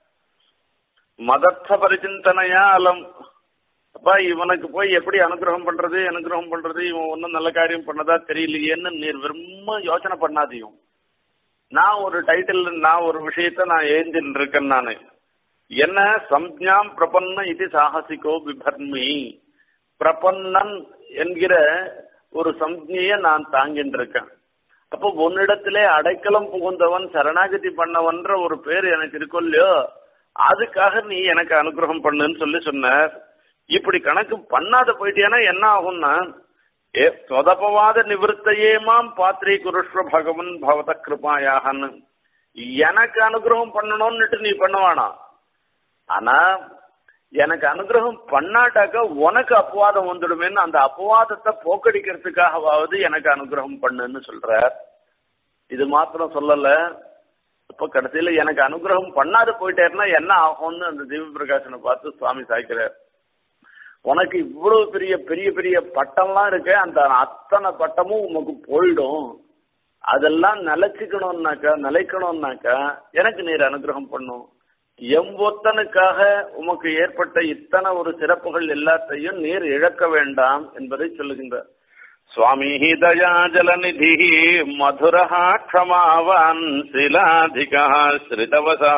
மதர்த்த பரிச்சிந்தனையா அலம் அப்பா இவனுக்கு போய் எப்படி அனுகிரகம் பண்றது அனுகிரகம் பண்றது இவன் ஒன்னும் நல்ல காரியம் பண்ணதா தெரியலையேன்னு நீர் விரும்ப யோசனை பண்ணாதையும் நான் ஒரு டைட்டில் நான் ஒரு விஷயத்த நான் எழுந்தின்னு இருக்கேன் நானு என்ன சம்ஞாம் பிரபன்ன இது சாகசிகோ விபர்மி பிரபன்னன் என்கிற ஒரு சம்ஞைய நான் தாங்கிட்டு இருக்கேன் அப்போ உன்னிடத்திலே அடைக்கலம் புகுந்தவன் சரணாகதி பண்ணவன்ற ஒரு பேர் எனக்கு இருக்கோ இல்லையோ அதுக்காக நீ எனக்கு அனுகிரகம் பண்ணுன்னு சொல்லி சொன்னார் இப்படி கணக்கு பண்ணாத போயிட்டியானா என்ன ஆகும்னா ஏ சொதப்பவாத நிவர்த்தையேமாம் பாத்திரி குருஷ்வ பகவன் பவத கிருபாயாகன்னு எனக்கு அனுகிரகம் பண்ணணும்னுட்டு நீ பண்ணுவானா ஆனா எனக்கு அனுகிரகம் பண்ணாட்டாக்க உனக்கு அபவாதம் வந்துடுமேன்னு அந்த அபவாதத்தை போக்கடிக்கிறதுக்காகவாவது எனக்கு அனுகிரகம் பண்ணுன்னு சொல்ற இது மாத்திரம் சொல்லல இப்ப கடைசியில எனக்கு அனுகிரகம் பண்ணாது போயிட்டேன்னா என்ன ஆகும்னு அந்த திவ்ய பிரகாசனை பார்த்து சுவாமி சாய்க்கிறார் உனக்கு இவ்வளவு பெரிய பெரிய பெரிய பட்டம்லாம் இருக்கு அந்த அத்தனை பட்டமும் உனக்கு போயிடும் அதெல்லாம் நிலைச்சுக்கணும்னாக்கா நிலைக்கணும்னாக்கா எனக்கு நீர் அனுகிரகம் பண்ணும் எம்பொத்தனுக்காக உமக்கு ஏற்பட்ட இத்தனை ஒரு சிறப்புகள் எல்லாத்தையும் நீர் இழக்க வேண்டாம் என்பதை சொல்லுகின்றார் சுவாமி தயா ஜலநிதி மதுரஹா க்ஷமாவான் சிலாதிகா ஸ்ரிதவசா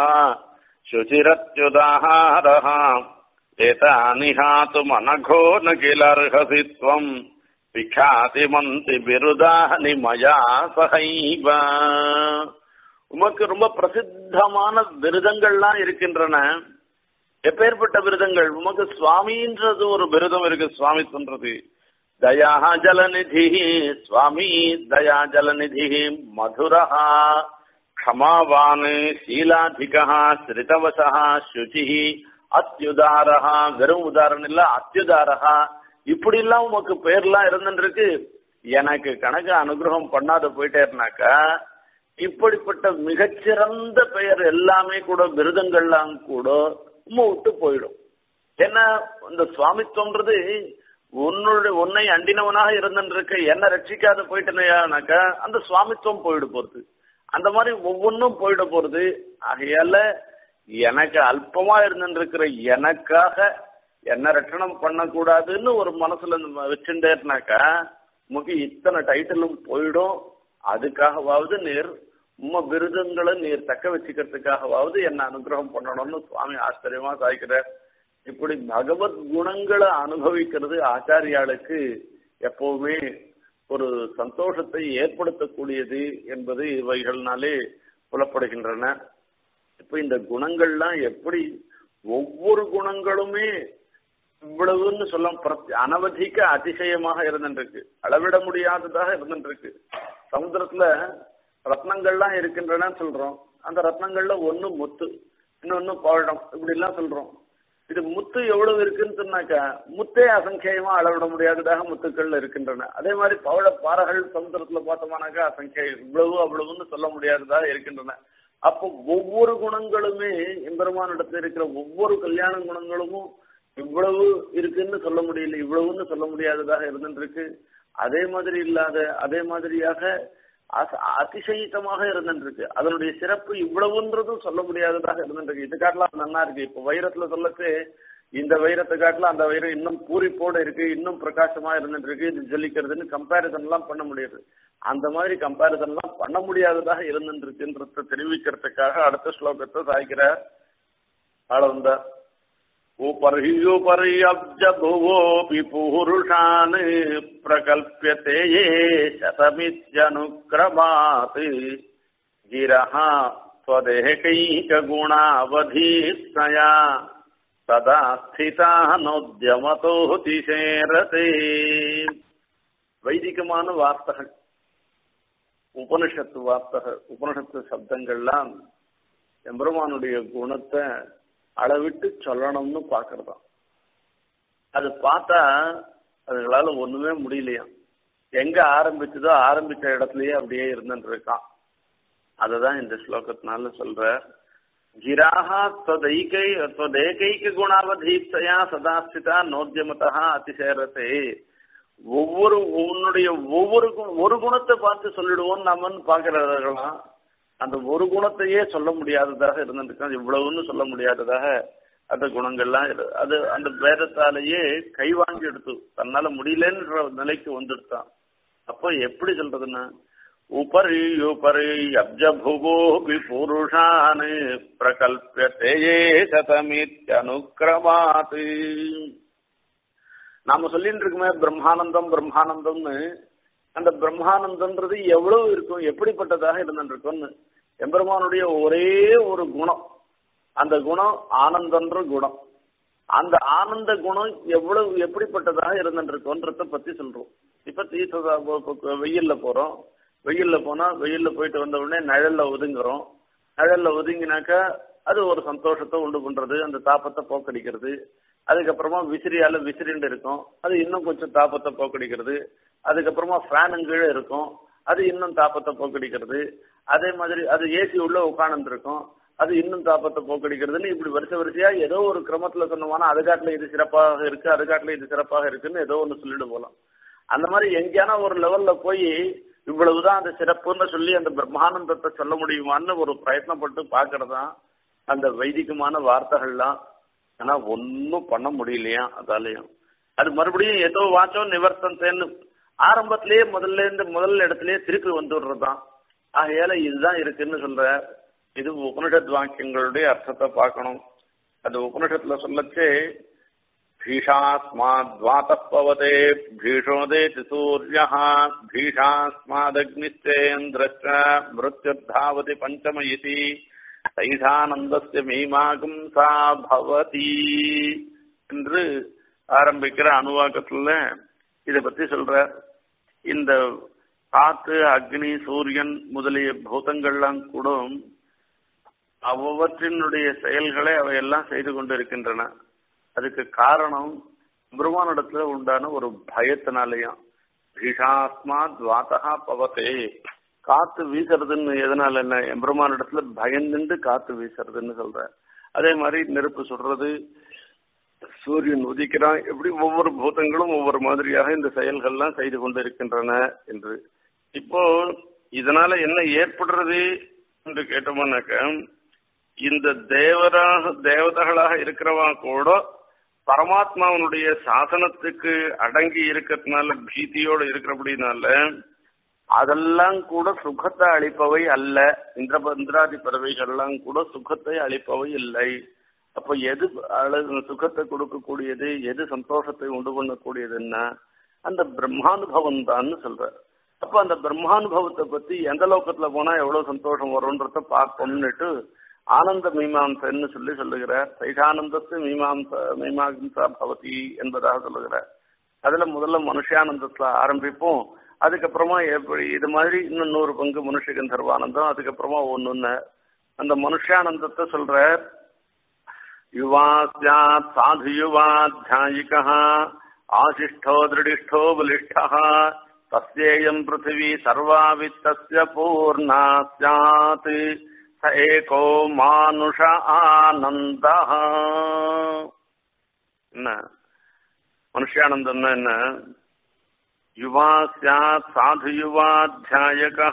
சுச்சிரத்யுதாஹாரஹா ஏதானிஹாத்து மனகோ ந கிலர்ஹசி துவம் விख्याति மந்தி பிருதானி மயா சகைவ உமக்கு ரொம்ப பிரசித்தமான விருதங்கள்லாம் இருக்கின்றன எப்பேற்பட்ட விருதங்கள் உமக்கு சுவாமின்றது ஒரு விருதம் இருக்கு சுவாமித்வன்றது தயா ஜலநிதி சுவாமி தயா ஜலநிதி மதுரஹா க்ஷமாவான் சீலாதிகா ஸ்ரிதவசா சுச்சி அத்யுதாரஹா வெறும் உதாரணம் இல்ல அத்யுதாரஹா இப்படி எல்லாம் உமக்கு பேர்லாம் இருந்துருக்கு எனக்கு கணக்கு அனுகிரகம் பண்ணாத போயிட்டேருனாக்கா இப்படிப்பட்ட மிகச்சிறந்த பெயர் எல்லாமே கூட விருதங்கள்லாம் கூட உம்மை விட்டு போயிடும் ஏன்னா இந்த சுவாமித்துவம்ன்றது உன்னுடைய உன்னை அண்டினவனாக இருந்துருக்க என்ன ரட்சிக்காத போயிட்டனையானாக்கா அந்த சுவாமித்துவம் போயிட போறது அந்த மாதிரி ஒவ்வொன்றும் போயிட போறது ஆகையால எனக்கு அல்பமா இருந்துருக்கிற எனக்காக என்ன ரட்சணம் பண்ணக்கூடாதுன்னு ஒரு மனசுல வச்சுட்டேருனாக்கா உமக்கு இத்தனை டைட்டிலும் போயிடும் அதுக்காகவாவது நீர் உம்ம விருதுங்களை நீர் தக்க வச்சுக்கிறதுக்காகவாவது என்ன அனுகிரகம் பண்ணணும்னு சுவாமி ஆச்சரியமா சாய்க்கிறார் இப்படி பகவத் குணங்களை அனுபவிக்கிறது ஆச்சாரியாளுக்கு எப்பவுமே ஒரு சந்தோஷத்தை ஏற்படுத்தக்கூடியது என்பது இவைகள்னாலே புலப்படுகின்றன இப்ப இந்த குணங்கள்லாம் எப்படி ஒவ்வொரு குணங்களுமே இவ்வளவுன்னு சொல்ல பிரத்- அனவதிக்க அதிசயமாக இருந்துருக்கு அளவிட முடியாததாக இருந்துருக்கு சமுத்திரத்துல ரத்னங்கள்லாம் இருக்கின்றன சொல்றோம் அந்த ரத்னங்கள்ல ஒண்ணு முத்து இன்னொன்னு பழம் இப்படி எல்லாம் சொல்றோம் இது முத்து எவ்வளவு இருக்குன்னு சொன்னாக்கா முத்தே அசங்கேயமா அளவிட முடியாததாக முத்துக்கள் இருக்கின்றன அதே மாதிரி பவழ பாறைகள் சமுத்திரத்துல பார்த்தோம்னாக்கா அசங்கேயம் இவ்வளவு அவ்வளவுன்னு சொல்ல முடியாததாக இருக்கின்றன அப்போ ஒவ்வொரு குணங்களுமே எம்பெருமானிடத்துல இருக்கிற ஒவ்வொரு கல்யாண குணங்களும் இவ்வளவு இருக்குன்னு சொல்ல முடியல இவ்வளவுன்னு சொல்ல முடியாததாக இருந்துருக்கு அதே மாதிரி இல்லாத அதே மாதிரியாக அச- அதிசயித்தமாக இருந்துருக்கு அதனுடைய சிறப்பு இவ்வளவுன்றதும் சொல்ல முடியாததாக இருந்துருக்கு இது காட்டலாம் நல்லா இருக்கு இப்ப வைரத்துல சொல்லக்கு இந்த வைரத்தை காட்டலாம் அந்த வைரம் இன்னும் பூரிப்போட இருக்கு இன்னும் பிரகாசமா இருந்துட்டு இருக்கு இது ஜொலிக்கிறதுன்னு கம்பேரிசன் எல்லாம் பண்ண முடியாது அந்த மாதிரி கம்பேரிசன் எல்லாம் பண்ண முடியாததாக இருந்துட்டு இருக்குன்றத தெரிவிக்கிறதுக்காக அடுத்த ஸ்லோகத்தை சாய்க்கிறார் ஆளவந்தார் उपर्ह्युपर्यब्ज भुवोऽपि पुरुषान् प्रकल्प्यते ये शतमित्यनुक्रमात् गिरः त्वदेकैकगुणावधीत्तया सदा स्थिता नोद्यमतोऽतिशेरते வைதிகமான வார்த்தைகள் உபனிஷத்து வார்த்தைகள் உபனிஷத்து சப்தங்கள்லாம் எம்பெருமானுடைய குணத்தை அளவிட்டு சொல்லணும்னு பாக்குறதாம் அது பார்த்தா அதுங்களால ஒண்ணுமே முடியலையாம் எங்க ஆரம்பிச்சதோ ஆரம்பிச்ச இடத்துலயே அப்படியே இருந்துட்டு இருக்கான் அததான் இந்த ஸ்லோகத்தினால சொல்ற கிராஹா தொதைகை தொதைகைக்கு குணாவதீப்தையா சதாஸ்திதா நோத்தியமதா அதிசேரத்தை ஒவ்வொரு உன்னுடைய ஒவ்வொரு கு- ஒரு குணத்தை பார்த்து சொல்லிடுவோம் நம்மன்னு பாக்குறவர்களாம் அந்த ஒரு குணத்தையே சொல்ல முடியாததாக இருந்திருக்கான் இவ்வளவுன்னு சொல்ல முடியாததாக அந்த குணங்கள்லாம் இரு- அது அந்த வேதத்தாலேயே கை வாங்கி எடுத்து தன்னால முடியலன்ற நிலைக்கு வந்துடுத்தான் அப்போ எப்படி சொல்றதுன்னா உபரி உபரி அப்ஜபுவோபி புருஷான் பிரகல்பியதே சதமித்யனுக்கிரமாத் நாம சொல்லிட்டு இருக்கோமே பிரம்மானந்தம் பிரம்மானந்தம்னு அந்த பிரம்மானந்தம்ன்றது எவ்வளவு இருக்கும் எப்படிப்பட்டதாக இருந்துருக்கும்னு எம்பெருமானுடைய ஒரே ஒரு குணம் அந்த குணம் ஆனந்தன்ற குணம் அந்த ஆனந்த குணம் எவ்வளவு எப்படிப்பட்டதாக இருந்துருக்கும்ன்றத பத்தி சொல்றோம் இப்ப தீர்த்த வெயில்ல போறோம் வெயில்ல போனா வெயில்ல போயிட்டு வந்த உடனே நிழல்ல ஒதுங்குறோம் நிழல்ல ஒதுங்கினாக்கா அது ஒரு சந்தோஷத்தை உண்டு பண்றது அந்த தாப்பத்தை போக்கடிக்கிறது அதுக்கப்புறமா விசிறியால விசிறிண்டு இருக்கும் அது இன்னும் கொஞ்சம் தாப்பத்தை போக்கடிக்கிறது அதுக்கப்புறமா ஃபேனு கீழே இருக்கும் அது இன்னும் தாப்பத்தை போக்கடிக்கிறது அதே மாதிரி அது ஏசி உள்ள உட்கார்ந்து இருக்கும் அது இன்னும் தாப்பத்தை போக்கடிக்கிறதுன்னு இப்படி வரிசை வரிசையா ஏதோ ஒரு கிரமத்துல சொன்னோம்னா அது காட்டுல இது சிறப்பாக இருக்கு அது காட்டுல இது சிறப்பாக இருக்குன்னு ஏதோ ஒண்ணு சொல்லிட்டு போலாம் அந்த மாதிரி எங்கேயான ஒரு லெவல்ல போய் இவ்வளவுதான் அந்த சிறப்புன்னு சொல்லி அந்த பிரம்மானந்தத்தை சொல்ல முடியுமான்னு ஒரு பிரயத்னப்பட்டு பாக்குறதுதான் அந்த வைதிகமான வார்த்தைகள்லாம் ஆனா ஒன்னும் பண்ண முடியலையா அதாலையும் அது மறுபடியும் ஏதோ வாச்சோம் நிவர்த்தந்தேன்னு ஆரம்பத்திலேயே முதல்ல இருந்து முதல் இடத்துலயே திருப்பி வந்துடுறதுதான் ஆகையால இதுதான் இருக்குன்னு சொல்ற இது உபனிஷத் வாக்கியங்களுடைய அர்த்தத்தை பார்க்கணும் அது உபனிஷத்துல சொல்லச்சே भीषास्माद्वातः पवते भीषोदेति सूर्यः भीषास्मादग्निश्चेन्द्रश्च मृत्युर्धावति पञ्चम इति சைதானந்தஸ்ய மீமாகும் சா பவதி என்று ஆரம்பிக்கிற அணுவாக்கத்துல இதை பத்தி சொல்ற இந்த காத்து அக்னி சூரியன் முதலிய பூதங்கள்லாம் கூட அவ்வவற்றினுடைய செயல்களை அவையெல்லாம் செய்து கொண்டு இருக்கின்றன அதுக்கு காரணம் பிரம்மானிடத்துல உண்டான ஒரு பயத்தினாலேயும் பீஷாஸ்மாத் வாத்தகா பவத்தே காத்து வீசுறதுன்னு எதனால என்ன எம்பெருமானிடத்துல பயந்துண்டு காத்து வீசுறதுன்னு சொல்ற அதே மாதிரி நெருப்பு சுடுறது சூரியன் உதிக்கிறான் எப்படி ஒவ்வொரு பூதங்களும் ஒவ்வொரு மாதிரியாக இந்த செயல்கள்லாம் செய்து கொண்டு இருக்கின்றன என்று இப்போ இதனால என்ன ஏற்படுறது என்று கேட்டோம்னாக்க இந்த தேவராக தேவதைகளாக இருக்கிறவா கூட பரமாத்மாவனுடைய சாசனத்துக்கு அடங்கி இருக்கிறதுனால பீதியோடு இருக்கிறபடினால அதெல்லாம் கூட சுகத்தை அளிப்பவை அல்ல இந்திர இந்திராதி பறவைகள்லாம் கூட சுகத்தை அளிப்பவை இல்லை அப்ப எது அழகு சுகத்தை கொடுக்கக்கூடியது எது சந்தோஷத்தை உண்டு பண்ணக்கூடியதுன்னா அந்த பிரம்மானுபவம் தான் சொல்ற அப்ப அந்த பிரம்மானுபவத்தை பத்தி எந்த லோகத்துல போனா எவ்வளவு சந்தோஷம் வரும்ன்றத பார்ப்போம்னுட்டு ஆனந்த மீமாம்சன்னு சொல்லி சொல்லுகிறார் சைஷானந்தத்து மீமாம்ச மீமாம்சா பவதி என்பதாக சொல்லுகிறார் அதுல முதல்ல மனுஷானந்தத்துல ஆரம்பிப்போம் அதுக்கப்புறமா எப்படி இது மாதிரி இன்னும் நூறு பங்கு மனுஷ கந்தர்வானந்தம் அதுக்கப்புறமா ஒன்னு அந்த மனுஷானந்தத்தை சொல்ற யுவா சாத் சாது யுவாத்தியாயிகா ஆசிஷ்டோ திருடிஷ்டோ பலிஷ்டா தஸ்யேயம் பிருத்திவி சர்வாவித்தஸ்ய பூர்ணா ஸ்யாத் ச ஏகோ மானுஷ ஆனந்த என்ன மனுஷானந்தம்னா என்ன யுவா சாத் சாது யுவாத்தியாயகா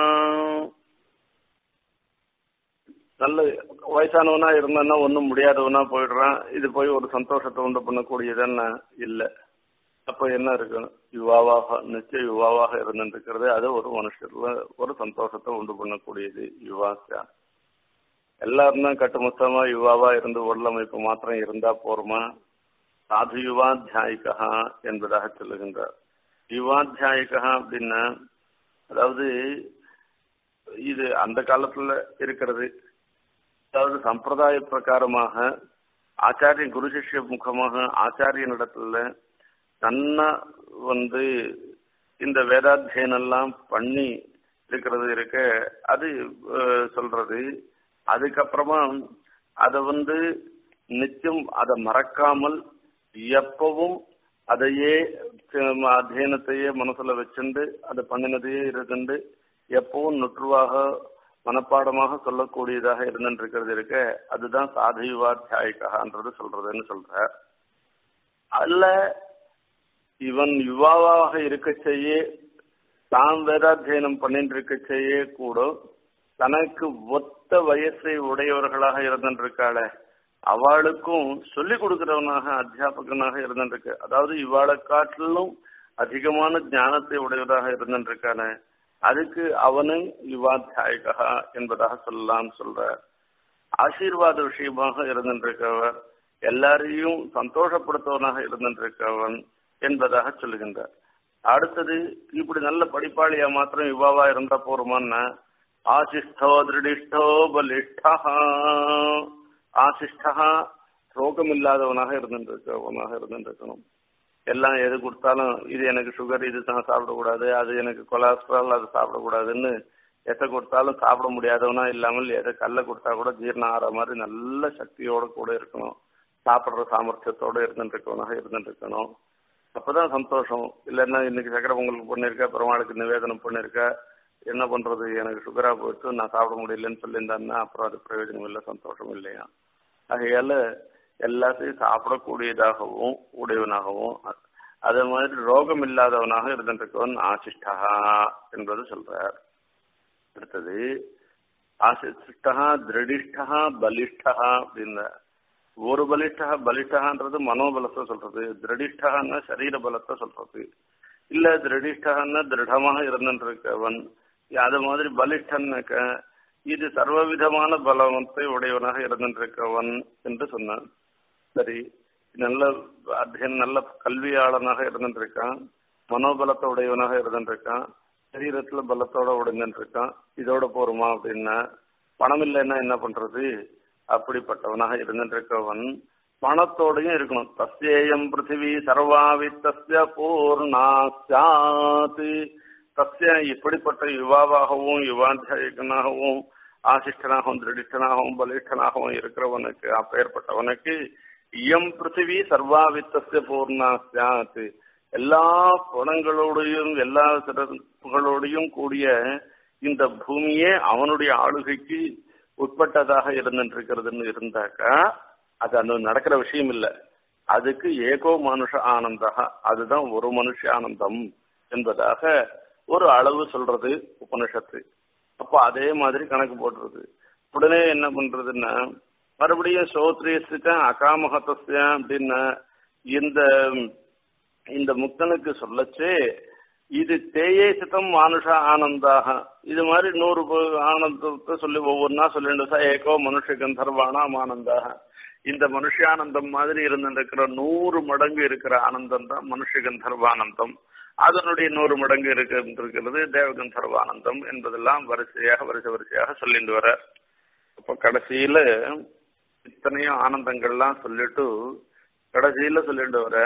நல்ல வயசானவனா இருந்தான்னா ஒன்றும் முடியாதவனா போயிடுறான் இது போய் ஒரு சந்தோஷத்தை உண்டு பண்ணக்கூடியதுன்னு இல்லை அப்ப என்ன இருக்கு யுவாவாக நிச்சய யுவாவாக இருந்துருக்கிறது அது ஒரு மனுஷர்ல ஒரு சந்தோஷத்தை உண்டு பண்ணக்கூடியது யுவாசா எல்லாரும் தான் கட்டுமொத்தமா யுவாவா இருந்து உடலமைப்பு மாத்திரம் இருந்தா போருமா சாது யுவாத்தியாயிகா என்பதாக சொல்லுகின்றார் யுவாத்தியாயிகா அப்படின்னா அதாவது இது அந்த காலத்துல இருக்கிறது அதாவது சம்பிரதாய பிரகாரமாக ஆச்சாரிய குரு சிஷ்ய முகமாக ஆச்சாரியனிடத்துல தன்னை வந்து இந்த வேதாத்தியனம் எல்லாம் பண்ணி இருக்கிறது இருக்க அது சொல்றது அதுக்கப்புறமா அதை வந்து நிச்சயம் அதை மறக்காமல் எப்பவும் அதையே அத்தியனத்தையே மனசுல வச்சுண்டு அதை பண்ணினதையே இருந்துண்டு எப்பவும் நுற்றுவாக மனப்பாடமாக சொல்லக்கூடியதாக இருந்துருக்கிறது இருக்க அதுதான் சாதயுவாத்தியாயிகான்றது சொல்றதுன்னு சொல்ற அல்ல இவன் யுவாவாக இருக்க செய்ய தான் வேதாத்தியனம் பண்ணிட்டு இருக்க செய்ய கூட தனக்கு ஒத்த வயசை உடையவர்களாக இருந்துருக்காள அவளுக்கும் சொல்லிக் கொடுக்கிறவனாக அத்தியாபகனாக இருந்துருக்கு அதாவது இவாளை காட்டிலும் அதிகமான ஞானத்தை உடையவராக இருந்துருக்கானே அதுக்கு அவனு யுவாத்தியாயகா என்பதாக சொல்லலாம் சொல்ற ஆசீர்வாத விஷயமாக இருந்திருக்கவர் எல்லாரையும் சந்தோஷப்படுத்துவனாக இருந்திருக்கவன் என்பதாக சொல்லுகின்றார் அடுத்தது இப்படி நல்ல படிப்பாளியா மாத்திரம் யுவாவா இருந்தா போருமான்னா ஆசிஷ்டோ திருடிஷ்டோ பலிஷ்டா ஆசிஷ்டா ரோகம் இல்லாதவனாக இருந்திருக்கவனாக இருந்திருக்கணும் எல்லாம் எது கொடுத்தாலும் இது எனக்கு சுகர் இது தான் சாப்பிடக்கூடாது அது எனக்கு கொலஸ்ட்ரால் அது சாப்பிடக்கூடாதுன்னு எதை கொடுத்தாலும் சாப்பிட முடியாதவனா இல்லாமல் எதை கல்ல கொடுத்தா கூட ஜீரணம் ஆகிற மாதிரி நல்ல சக்தியோட கூட இருக்கணும் சாப்பிட்ற சாமர்த்தியத்தோட இருந்துருக்கவனாக இருந்துருக்கணும் அப்பதான் சந்தோஷம் இல்லைன்னா இன்னைக்கு சக்கரை பொங்கலுக்கு பண்ணிருக்க பெருமாளுக்கு நிவேதனம் பண்ணிருக்க என்ன பண்றது எனக்கு சுகரா போயிட்டு நான் சாப்பிட முடியலன்னு சொல்லியிருந்தான்னா அப்புறம் அது பிரயோஜனம் இல்லை சந்தோஷம் இல்லையா ஆகையால எல்லாத்தையும் சாப்பிடக்கூடியதாகவும் உடையவனாகவும் அதே மாதிரி ரோகம் இல்லாதவனாக இருந்திருக்கவன் ஆசிஷ்டா என்பது சொல்றார் அடுத்தது ஆசிஷ்டா திருடிஷ்டா பலிஷ்டா அப்படின்ற ஒரு பலிஷ்டா பலிஷ்டான்றது மனோபலத்தை சொல்றது திருடிஷ்டான்னா சரீர பலத்தை சொல்றது இல்ல திருடிஷ்டான்னா திருடமாக இருந்திருக்கவன் அது மாதிரி பலிஷ்டன்னாக்க இது சர்வவிதமான பலவத்தை உடையவனாக இருந்திருக்கவன் என்று சொன்னான் சரி நல்ல அத்தியன் நல்ல கல்வியாளனாக இருந்துருக்கான் மனோபலத்தை உடையவனாக இருந்துருக்கான் சரீரத்துல பலத்தோட உடைஞ்சிருக்கான் இதோட போருமா அப்படின்னா பணம் இல்லைன்னா என்ன பண்றது அப்படிப்பட்டவனாக இருந்துருக்கவன் பணத்தோடையும் இருக்கணும் தஸ்யேயம் பிருத்திவி சர்வாவித்தஸ்ய பூர்ணாஸ்யாத் தஸ்ய இப்படிப்பட்ட யுவாவாகவும் யுவாத்தியாயகனாகவும் ஆசிஷ்டனாகவும் திருடிஷ்டனாகவும் பலிஷ்டனாகவும் இருக்கிறவனுக்கு அப்பேற்பட்டவனுக்கு இயம் பிருத்திவி சர்வாவித்தஸ்ய பூர்ணா சாத் எல்லா குணங்களோடையும் எல்லா சிறப்புகளோடையும் கூடிய இந்த பூமியே அவனுடைய ஆளுகைக்கு உட்பட்டதாக இருந்துருக்கிறதுன்னு இருந்தாக்கா அது அந்த நடக்கிற விஷயம் இல்லை அதுக்கு ஏகோ மனுஷ ஆனந்தா அதுதான் ஒரு மனுஷ ஆனந்தம் என்பதாக ஒரு அளவு சொல்றது உபனிஷத்து அப்போ அதே மாதிரி கணக்கு போடுறது உடனே என்ன பண்றதுன்னா மறுபடியும் சோத்ரியஸ்திட்ட அகாமகத்திய அப்படின்னா இந்த இந்த முக்தனுக்கு சொல்லச்சு இது தேயே சித்தம் மானுஷ ஆனந்தாக இது மாதிரி நூறு ஆனந்தத்தை சொல்லி ஒவ்வொன்றா சொல்லிட்டு சார் ஏகோ மனுஷ கந்தர்வானாம் ஆனந்தாக இந்த மனுஷானந்தம் மாதிரி இருந்திருக்கிற நூறு மடங்கு இருக்கிற ஆனந்தம் தான் மனுஷ கந்தர்வானந்தம் அதனுடைய நூறு மடங்கு இருக்கிறது தேவகந்தர்வானந்தம் என்பதெல்லாம் வரிசையாக வரிசை வரிசையாக சொல்லிட்டு வர அப்ப கடைசியில இத்தனையும் ஆனந்தங்கள்லாம் சொல்லிட்டு கடைசியில சொல்லிட்டு வர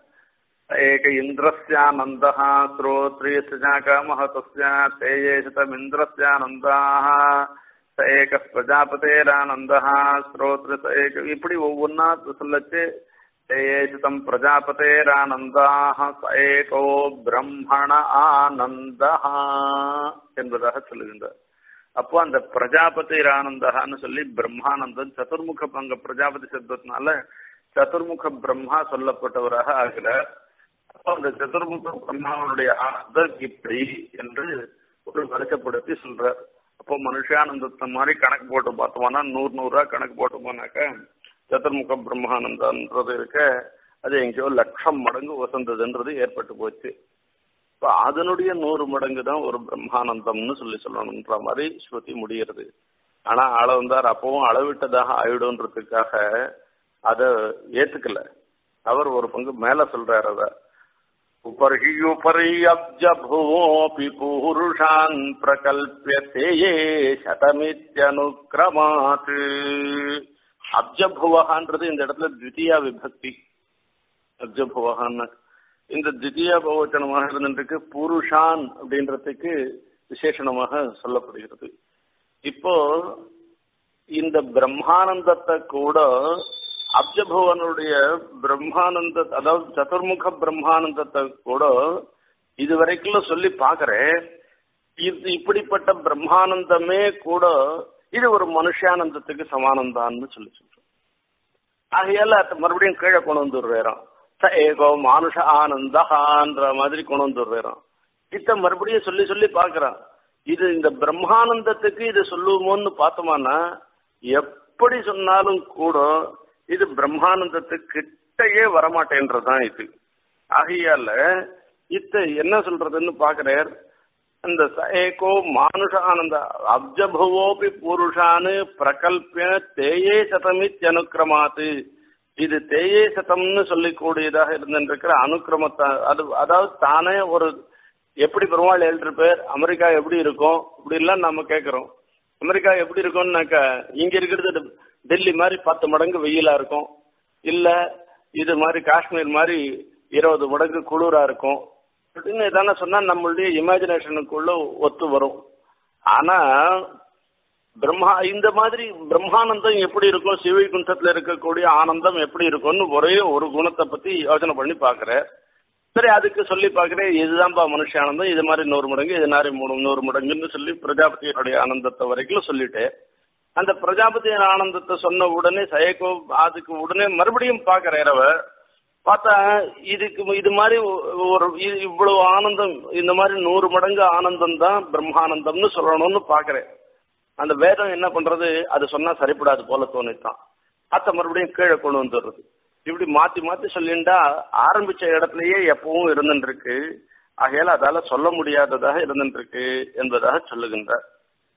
ஏக இந்திரஸ்யானந்தः ஸ்ரோத்ரியஸ்யாகாமः தஸ்ய தேயே சதமிந்திரஸ்யானந்தாः ச ஏக பிரஜாபதேரானந்தः ஸ்ரோத்ர ச ஏக இப்படி ஒவ்வொன்னா சொல்லச்சு தேயே சதம் பிரஜாபதேரானந்தாः ச ஏகோ பிரம்மண ஆனந்தः என்பதாக சொல்லுகின்றார் அப்போ அந்த பிரஜாபதி ஆனந்தகான்னு சொல்லி பிரம்மானந்தன் சதுர்முக பங்க பிரஜாபதி சப்தத்தினால சதுர்முக பிரம்மா சொல்லப்பட்டவராக ஆகிறார் அப்போ அந்த சதுர்முக பிரம்மாவனுடைய ஆனந்தம் இப்படி என்று ஒரு வரிசைப்படுத்தி சொல்றார் அப்போ மனுஷானந்தத்தை மாதிரி கணக்கு போட்டு பார்த்தோம்னா நூறு நூறா கணக்கு போட்டோம்னாக்க சதுர்முக பிரம்மானந்தன்றது இருக்க அது எங்கேயோ லட்சம் மடங்கு வசந்ததுன்றது ஏற்பட்டு போச்சு இப்ப அதனுடைய நூறு மடங்கு தான் ஒரு பிரம்மானந்தம்னு சொல்லி சொல்லணுன்ற மாதிரி ஸ்ருதி முடிகிறது ஆனா அளவந்தார் அப்பவும் அளவிட்டதாக ஆயிடும்ன்றதுக்காக அத ஏத்துக்கல அவர் ஒரு பங்கு மேல சொல்றாரு அத உபர்ஹி உபரி அப்ஜ புவோபி புருஷான் பிரகல்பிய தேயே சதமித்யனுக்கிரமாத் அப்ஜபுவகான்றது இந்த இடத்துல த்விதியா விபக்தி அப்ஜபுவகான்னு இந்த தித்திய பகவச்சனமாக இருந்திருக்கு புருஷான் அப்படின்றதுக்கு விசேஷணமாக சொல்லப்படுகிறது இப்போ இந்த பிரம்மானந்தத்தை கூட அப்ஜபவனுடைய பிரம்மானந்த அதாவது சதுர்முக பிரம்மானந்தத்தை கூட இது வரைக்கும் சொல்லி பாக்குறேன் இது இப்படிப்பட்ட பிரம்மானந்தமே கூட இது ஒரு மனுஷானந்தத்துக்கு சமானந்தான்னு சொல்லி சொல்றோம் ஆகையால மறுபடியும் கீழே கொண்டு வந்துடுறோம் ச ஏகோ மானுஷ ஆனந்தஹான்ற மாதிரி கொண்டு வந்துடுறோம் இத்த மறுபடியும் சொல்லி சொல்லி பாக்குறான் இது இந்த பிரம்மானந்தத்துக்கு இது சொல்லுவோமோன்னு பார்த்தோம்னா எப்படி சொன்னாலும் கூட இது பிரம்மானந்தத்துக்கு கிட்டையே வரமாட்டேன்றதுதான் இது ஆகையால இத்த என்ன சொல்றதுன்னு பாக்குறார் இந்த ஏகோ மானுஷ ஆனந்த அப்ஜபுவோபி புருஷானு பிரகல்பிய தேயே சதமித்யனுக்கிரமாத்து இது தேயே சதம்னு சொல்லிக்கூடியதாக இருந்திருக்கிற அனுக்கிரமத்தை அது அதாவது தானே ஒரு எப்படி பெருமாள் ஏழு பேர் அமெரிக்கா எப்படி இருக்கும் இப்படி எல்லாம் நம்ம கேட்கிறோம் அமெரிக்கா எப்படி இருக்கும்னாக்கா இங்க இருக்கிறது டெல்லி மாதிரி பத்து மடங்கு வெயிலா இருக்கும் இல்ல இது மாதிரி காஷ்மீர் மாதிரி இருபது மடங்கு குளிரா இருக்கும் அப்படின்னு எதான சொன்னா நம்மளுடைய இமேஜினேஷனுக்குள்ள ஒத்து வரும் ஆனா பிரம்மா இந்த மாதிரி பிரம்மானந்தம் எப்படி இருக்கும் சிவகுண்டத்துல இருக்கக்கூடிய ஆனந்தம் எப்படி இருக்கும்னு ஒரே ஒரு குணத்தை பத்தி யோசனை பண்ணி பாக்குறேன் சரி அதுக்கு சொல்லி பாக்குறேன் இதுதான்ப்பா மனுஷானந்தம் இது மாதிரி நூறு மடங்கு இது மாதிரி மூணு நூறு மடங்குன்னு சொல்லி பிரஜாபதியினுடைய ஆனந்தத்தை வரைக்கும் சொல்லிட்டேன் அந்த பிரஜாபதியின் ஆனந்தத்தை சொன்ன உடனே சயக்கோ அதுக்கு உடனே மறுபடியும் பாக்குறேன் இரவ பார்த்தா இதுக்கு இது மாதிரி ஒரு இவ்வளவு ஆனந்தம் இந்த மாதிரி நூறு மடங்கு ஆனந்தம் தான் பிரம்மானந்தம்னு சொல்லணும்னு பாக்குறேன் அந்த வேதம் என்ன பண்றது அது சொன்னா சரிப்படாது போல தோணித்தான் அத்த மறுபடியும் கீழே கொண்டு வந்துடுறது இப்படி மாத்தி மாத்தி சொல்லிண்டா ஆரம்பிச்ச இடத்துலயே எப்பவும் இருந்துருக்கு ஆகையால அதால சொல்ல முடியாததாக இருந்துருக்கு என்பதாக சொல்லுகின்றார்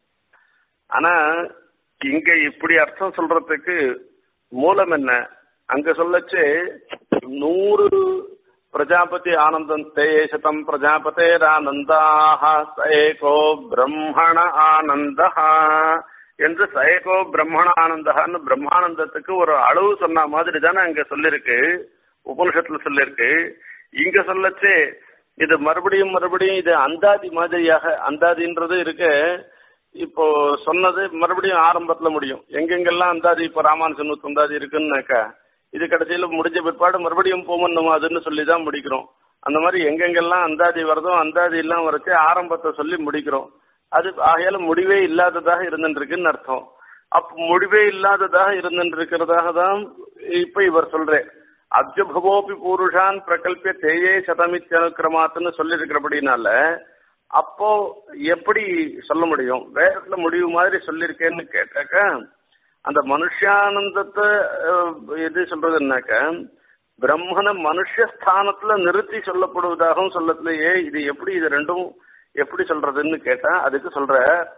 ஆனா இங்க இப்படி அர்த்தம் சொல்றதுக்கு மூலம் என்ன அங்க சொல்லச்சு நூறு பிரஜாபதி ஆனந்தம் தேயே சதம் பிரஜாபதேரானந்தாக சயகோ பிரம்மண ஆனந்த என்று சயகோ பிரம்மண ஆனந்தகான்னு பிரம்மானந்தத்துக்கு ஒரு அளவு சொன்ன மாதிரி தானே அங்க சொல்லிருக்கு உபனிஷத்துல சொல்லிருக்கு இங்க சொல்லச்சு இது மறுபடியும் மறுபடியும் இது அந்தாதி மாதிரியாக அந்தாதின்றது இருக்கு இப்போ சொன்னது மறுபடியும் ஆரம்பத்துல முடியும் எங்கெங்கெல்லாம் அந்தாதி இப்ப ராமானுஜன் அந்தாதி இருக்குன்னாக்கா இது கடைசியில முடிஞ்ச பிற்பாடு மறுபடியும் போமன்னும் அதுன்னு சொல்லி தான் முடிக்கிறோம் அந்த மாதிரி எங்கெங்கெல்லாம் அந்தாதி வருதோ அந்தாதி எல்லாம் வரைச்சு ஆரம்பத்தை சொல்லி முடிக்கிறோம் அது ஆகையால முடிவே இல்லாததாக இருந்துருக்குன்னு அர்த்தம் அப்ப முடிவே இல்லாததாக இருந்துருக்கிறதாக தான் இப்ப இவர் சொல்றேன் அப்ஜபவோபி பூருஷான் பிரகல்பிய தேயே சதமித்யனுக்கிரமாத்துன்னு சொல்லி இருக்கிறபடினால அப்போ எப்படி சொல்ல முடியும் வேதத்துல முடிவு மாதிரி சொல்லியிருக்கேன்னு கேட்டாக்க அந்த மனுஷானந்தத்தை எது சொல்றதுன்னாக்க பிரம்மன மனுஷஸ்தானத்துல நிறுத்தி சொல்லப்படுவதாகவும் சொல்லத்திலேயே இது எப்படி இது ரெண்டும் எப்படி சொல்றதுன்னு கேட்டா அதுக்கு சொல்ற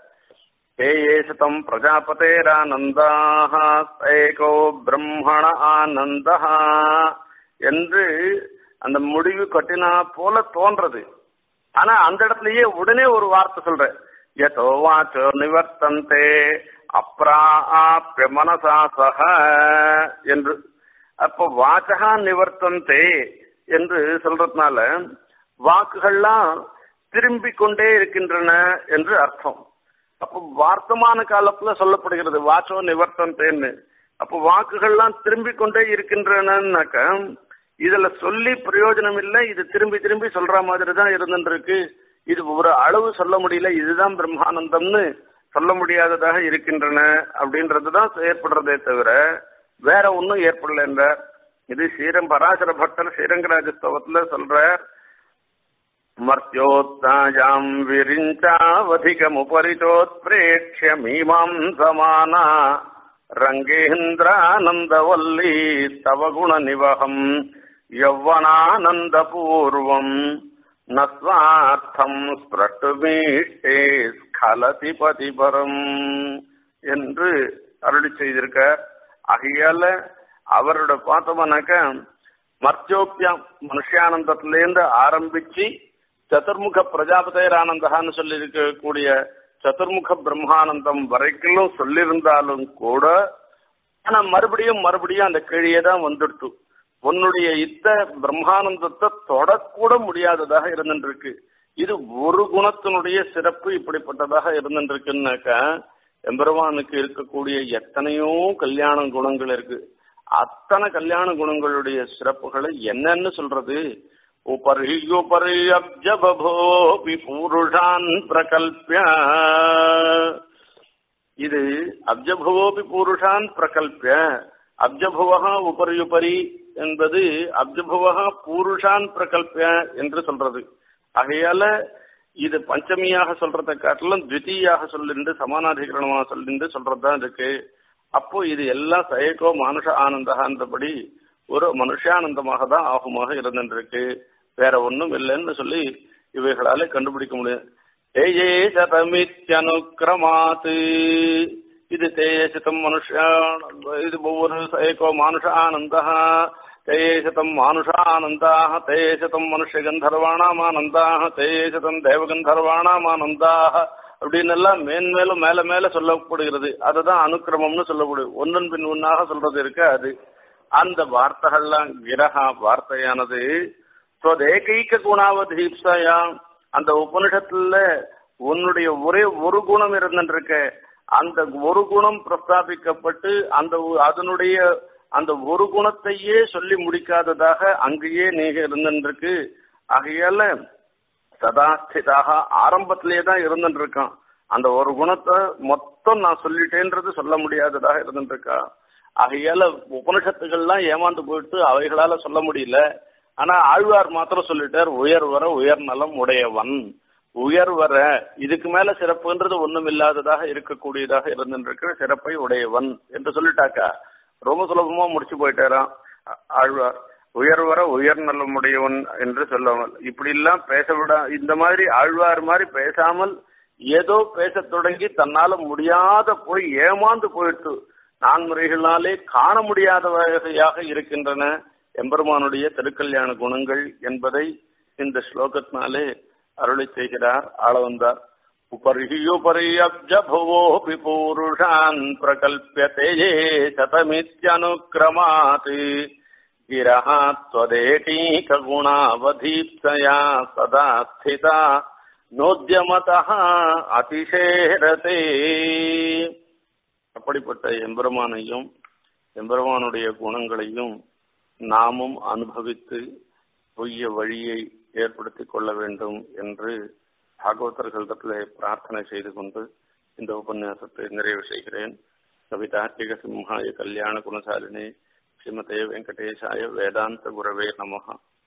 ஏயே சதம் பிரஜாபதேரானந்தாக ஏகோ பிரம்மண ஆனந்தா என்று அந்த முடிவு கட்டினா போல தோன்றது ஆனா அந்த இடத்துலயே உடனே ஒரு வார்த்தை சொல்ற யதோ வாச்சோ நிவர்த்தந்தே அப்ராப்ய மனசா சக என்று அப்போ வாச்சகா நிவர்த்தந்தே என்று சொல்றதுனால வாக்குகள்லாம் திரும்பிக் கொண்டே இருக்கின்றன என்று அர்த்தம் அப்போ வார்த்தமான காலத்துல சொல்லப்படுகிறது வாச்சோ நிவர்த்தந்தேன்னு அப்போ வாக்குகள்லாம் திரும்பிக் கொண்டே இருக்கின்றனன்னாக்க இதுல சொல்லி பிரயோஜனம் இல்லை இது திரும்பி திரும்பி சொல்ற மாதிரி தான் இருந்துருக்கு இது ஒரு அளவு சொல்ல முடியல இதுதான் பிரம்மானந்தம்னு சொல்ல முடியாததாக இருக்கின்றன அப்படின்றதுதான் ஏற்படுறதே தவிர வேற ஒன்றும் ஏற்படல என்ற இது ஸ்ரீரம் பராசர பட்டர் ஸ்ரீரங்கராஜ ஸ்தவத்துல சொல்ற மர்த்தியோத்தாயாம் விரிஞ்சாவதிகமுபரிதோத்பிரேட்சிய மீமாம்சமானா ரங்கேந்திரானந்தவல்லி தவ குண நிவகம் யௌவனானந்தபூர்வம் நஸ்வார்த்தம் ஸ்பிரட்டுமீஷ்டே ஸ்கலதி பதிபரம் என்று அருளி செய்திருக்கார் ஆகையால அவரோட பார்த்தோம்னாக்க மர்த்தியோப்பியம் மனுஷியானந்தத்திலேருந்து ஆரம்பிச்சு சதுர்முக பிரஜாபதேர் ஆனந்தகான்னு சொல்லி இருக்கக்கூடிய சதுர்முக பிரம்மானந்தம் வரைக்கும் சொல்லியிருந்தாலும் கூட ஆனா மறுபடியும் மறுபடியும் அந்த கீழே தான் வந்துடுத்து உன்னுடைய இத்த பிரம்மானந்தத்தை தொடக்கூட முடியாததாக இருந்துருக்கு இது ஒரு குணத்தினுடைய சிறப்பு இப்படிப்பட்டதாக இருந்துருக்குன்னாக்கா எம்பெருமானுக்கு இருக்கக்கூடிய எத்தனையோ கல்யாண குணங்கள் இருக்கு அத்தனை கல்யாண குணங்களுடைய சிறப்புகளை என்னன்னு சொல்றது உபரி உபரி அப்ஜபோபி பூருஷான் பிரகல்பிய இது அப்ஜபவோபி பூருஷான் பிரகல்பிய அப்ஜபுவகா உபரி உபரி என்பது அப்ஜபுவகா பூருஷான் பிரகல்பிய என்று சொல்றது ஆகையால இது பஞ்சமியாக சொல்றதை காட்டிலும் த்விதீயாக சொல்லிண்டு சமானாதிகரணமாக சொல்லிண்டு சொல்றதுதான் இருக்கு அப்போ இது எல்லாம் சயகோ மானுஷ ஆனந்தகான்றபடி ஒரு மனுஷானந்தமாக தான் ஆகுமாக இருந்துருக்கு வேற ஒன்றும் இல்லைன்னு சொல்லி இவைகளால கண்டுபிடிக்க முடியும் தேயே சதமித்யனுக்கிரமாத்து இது தேயே சதம் மனுஷா இது ஒவ்வொரு சயகோ மானுஷ ஆனந்தா தயே சதம் மானுஷானந்தாக தயே சதம் மனுஷ கந்தர்வாணாமானந்தாக தயே சதம் தேவகந்தர்வாணாமானந்தாக அப்படின்னு எல்லாம் மேன்மேலும் மேல மேல சொல்லப்படுகிறது அதுதான் அனுக்கிரமம்னு சொல்லப்படுது ஒன்றன் பின் ஒன்னாக சொல்றது இருக்கு அது அந்த வார்த்தைகள்லாம் கிரகா வார்த்தையானது ஏகைக்க குணாவதீப்சையா அந்த உபனிஷத்துல உன்னுடைய ஒரே ஒரு குணம் இருந்துருக்க அந்த ஒரு குணம் பிரஸ்தாபிக்கப்பட்டு அந்த அதனுடைய அந்த ஒரு குணத்தையே சொல்லி முடிக்காததாக அங்கேயே நீங்க இருந்துருக்கு ஆகையால சதாஸ்திதாக ஆரம்பத்திலேயே தான் இருந்துட்டு இருக்கான் அந்த ஒரு குணத்தை மொத்தம் நான் சொல்லிட்டேன்றது சொல்ல முடியாததாக இருந்துட்டு இருக்கா ஆகையால உபனிஷத்துகள்லாம் ஏமாந்து போயிட்டு அவைகளால சொல்ல முடியல ஆனா ஆழ்வார் மாத்திரம் சொல்லிட்டார் உயர் வர உயர் நலம் உடையவன் உயர் வர இதுக்கு மேல சிறப்புன்றது ஒண்ணும் இல்லாததாக இருக்கக்கூடியதாக இருந்துருக்கிற சிறப்பை உடையவன் என்று சொல்லிட்டாக்கா ரொம்ப சுலபமா முடிச்சு போயிட்டாராம் ஆழ்வார் உயர் வர உயர் நலமுடையவன் என்று சொல்லாமல் இப்படி எல்லாம் பேச விட இந்த மாதிரி ஆழ்வார் மாதிரி பேசாமல் ஏதோ பேசத் தொடங்கி தன்னால முடியாத போய் ஏமாந்து போயிட்டு நான்முறைகளாலே காண முடியாத வகையாக இருக்கின்றன எம்பெருமானுடைய திருக்கல்யாண குணங்கள் என்பதை இந்த ஸ்லோகத்தினாலே அருளை செய்கிறார் ஆள வந்தார் உபரியுபரியப்ஜபுவோபி பூருஷான் பிரகல்பியதே சதமித்யனுக்கிரமாத் गिरः त्वदेकीकगुणावधीप्सया सदा स्थिता நோத்தியமதா அதிசேரதே அப்படிப்பட்ட எம்பெருமானையும் எம்பெருமானுடைய குணங்களையும் நாமும் அனுபவித்து பொய்ய வழியை ஏற்படுத்திக் கொள்ள வேண்டும் என்று பாகவதர்களிடத்திலே பிரார்த்தனை செய்து கொண்டு இந்த உபன்யாசத்தை நிறைவு செய்கிறேன் கவிதார்த்திக சிம்ஹாய கல்யாண குணசாலினி श्रीमते वेङ्कटेशाय वेदान्तगुरवे नमः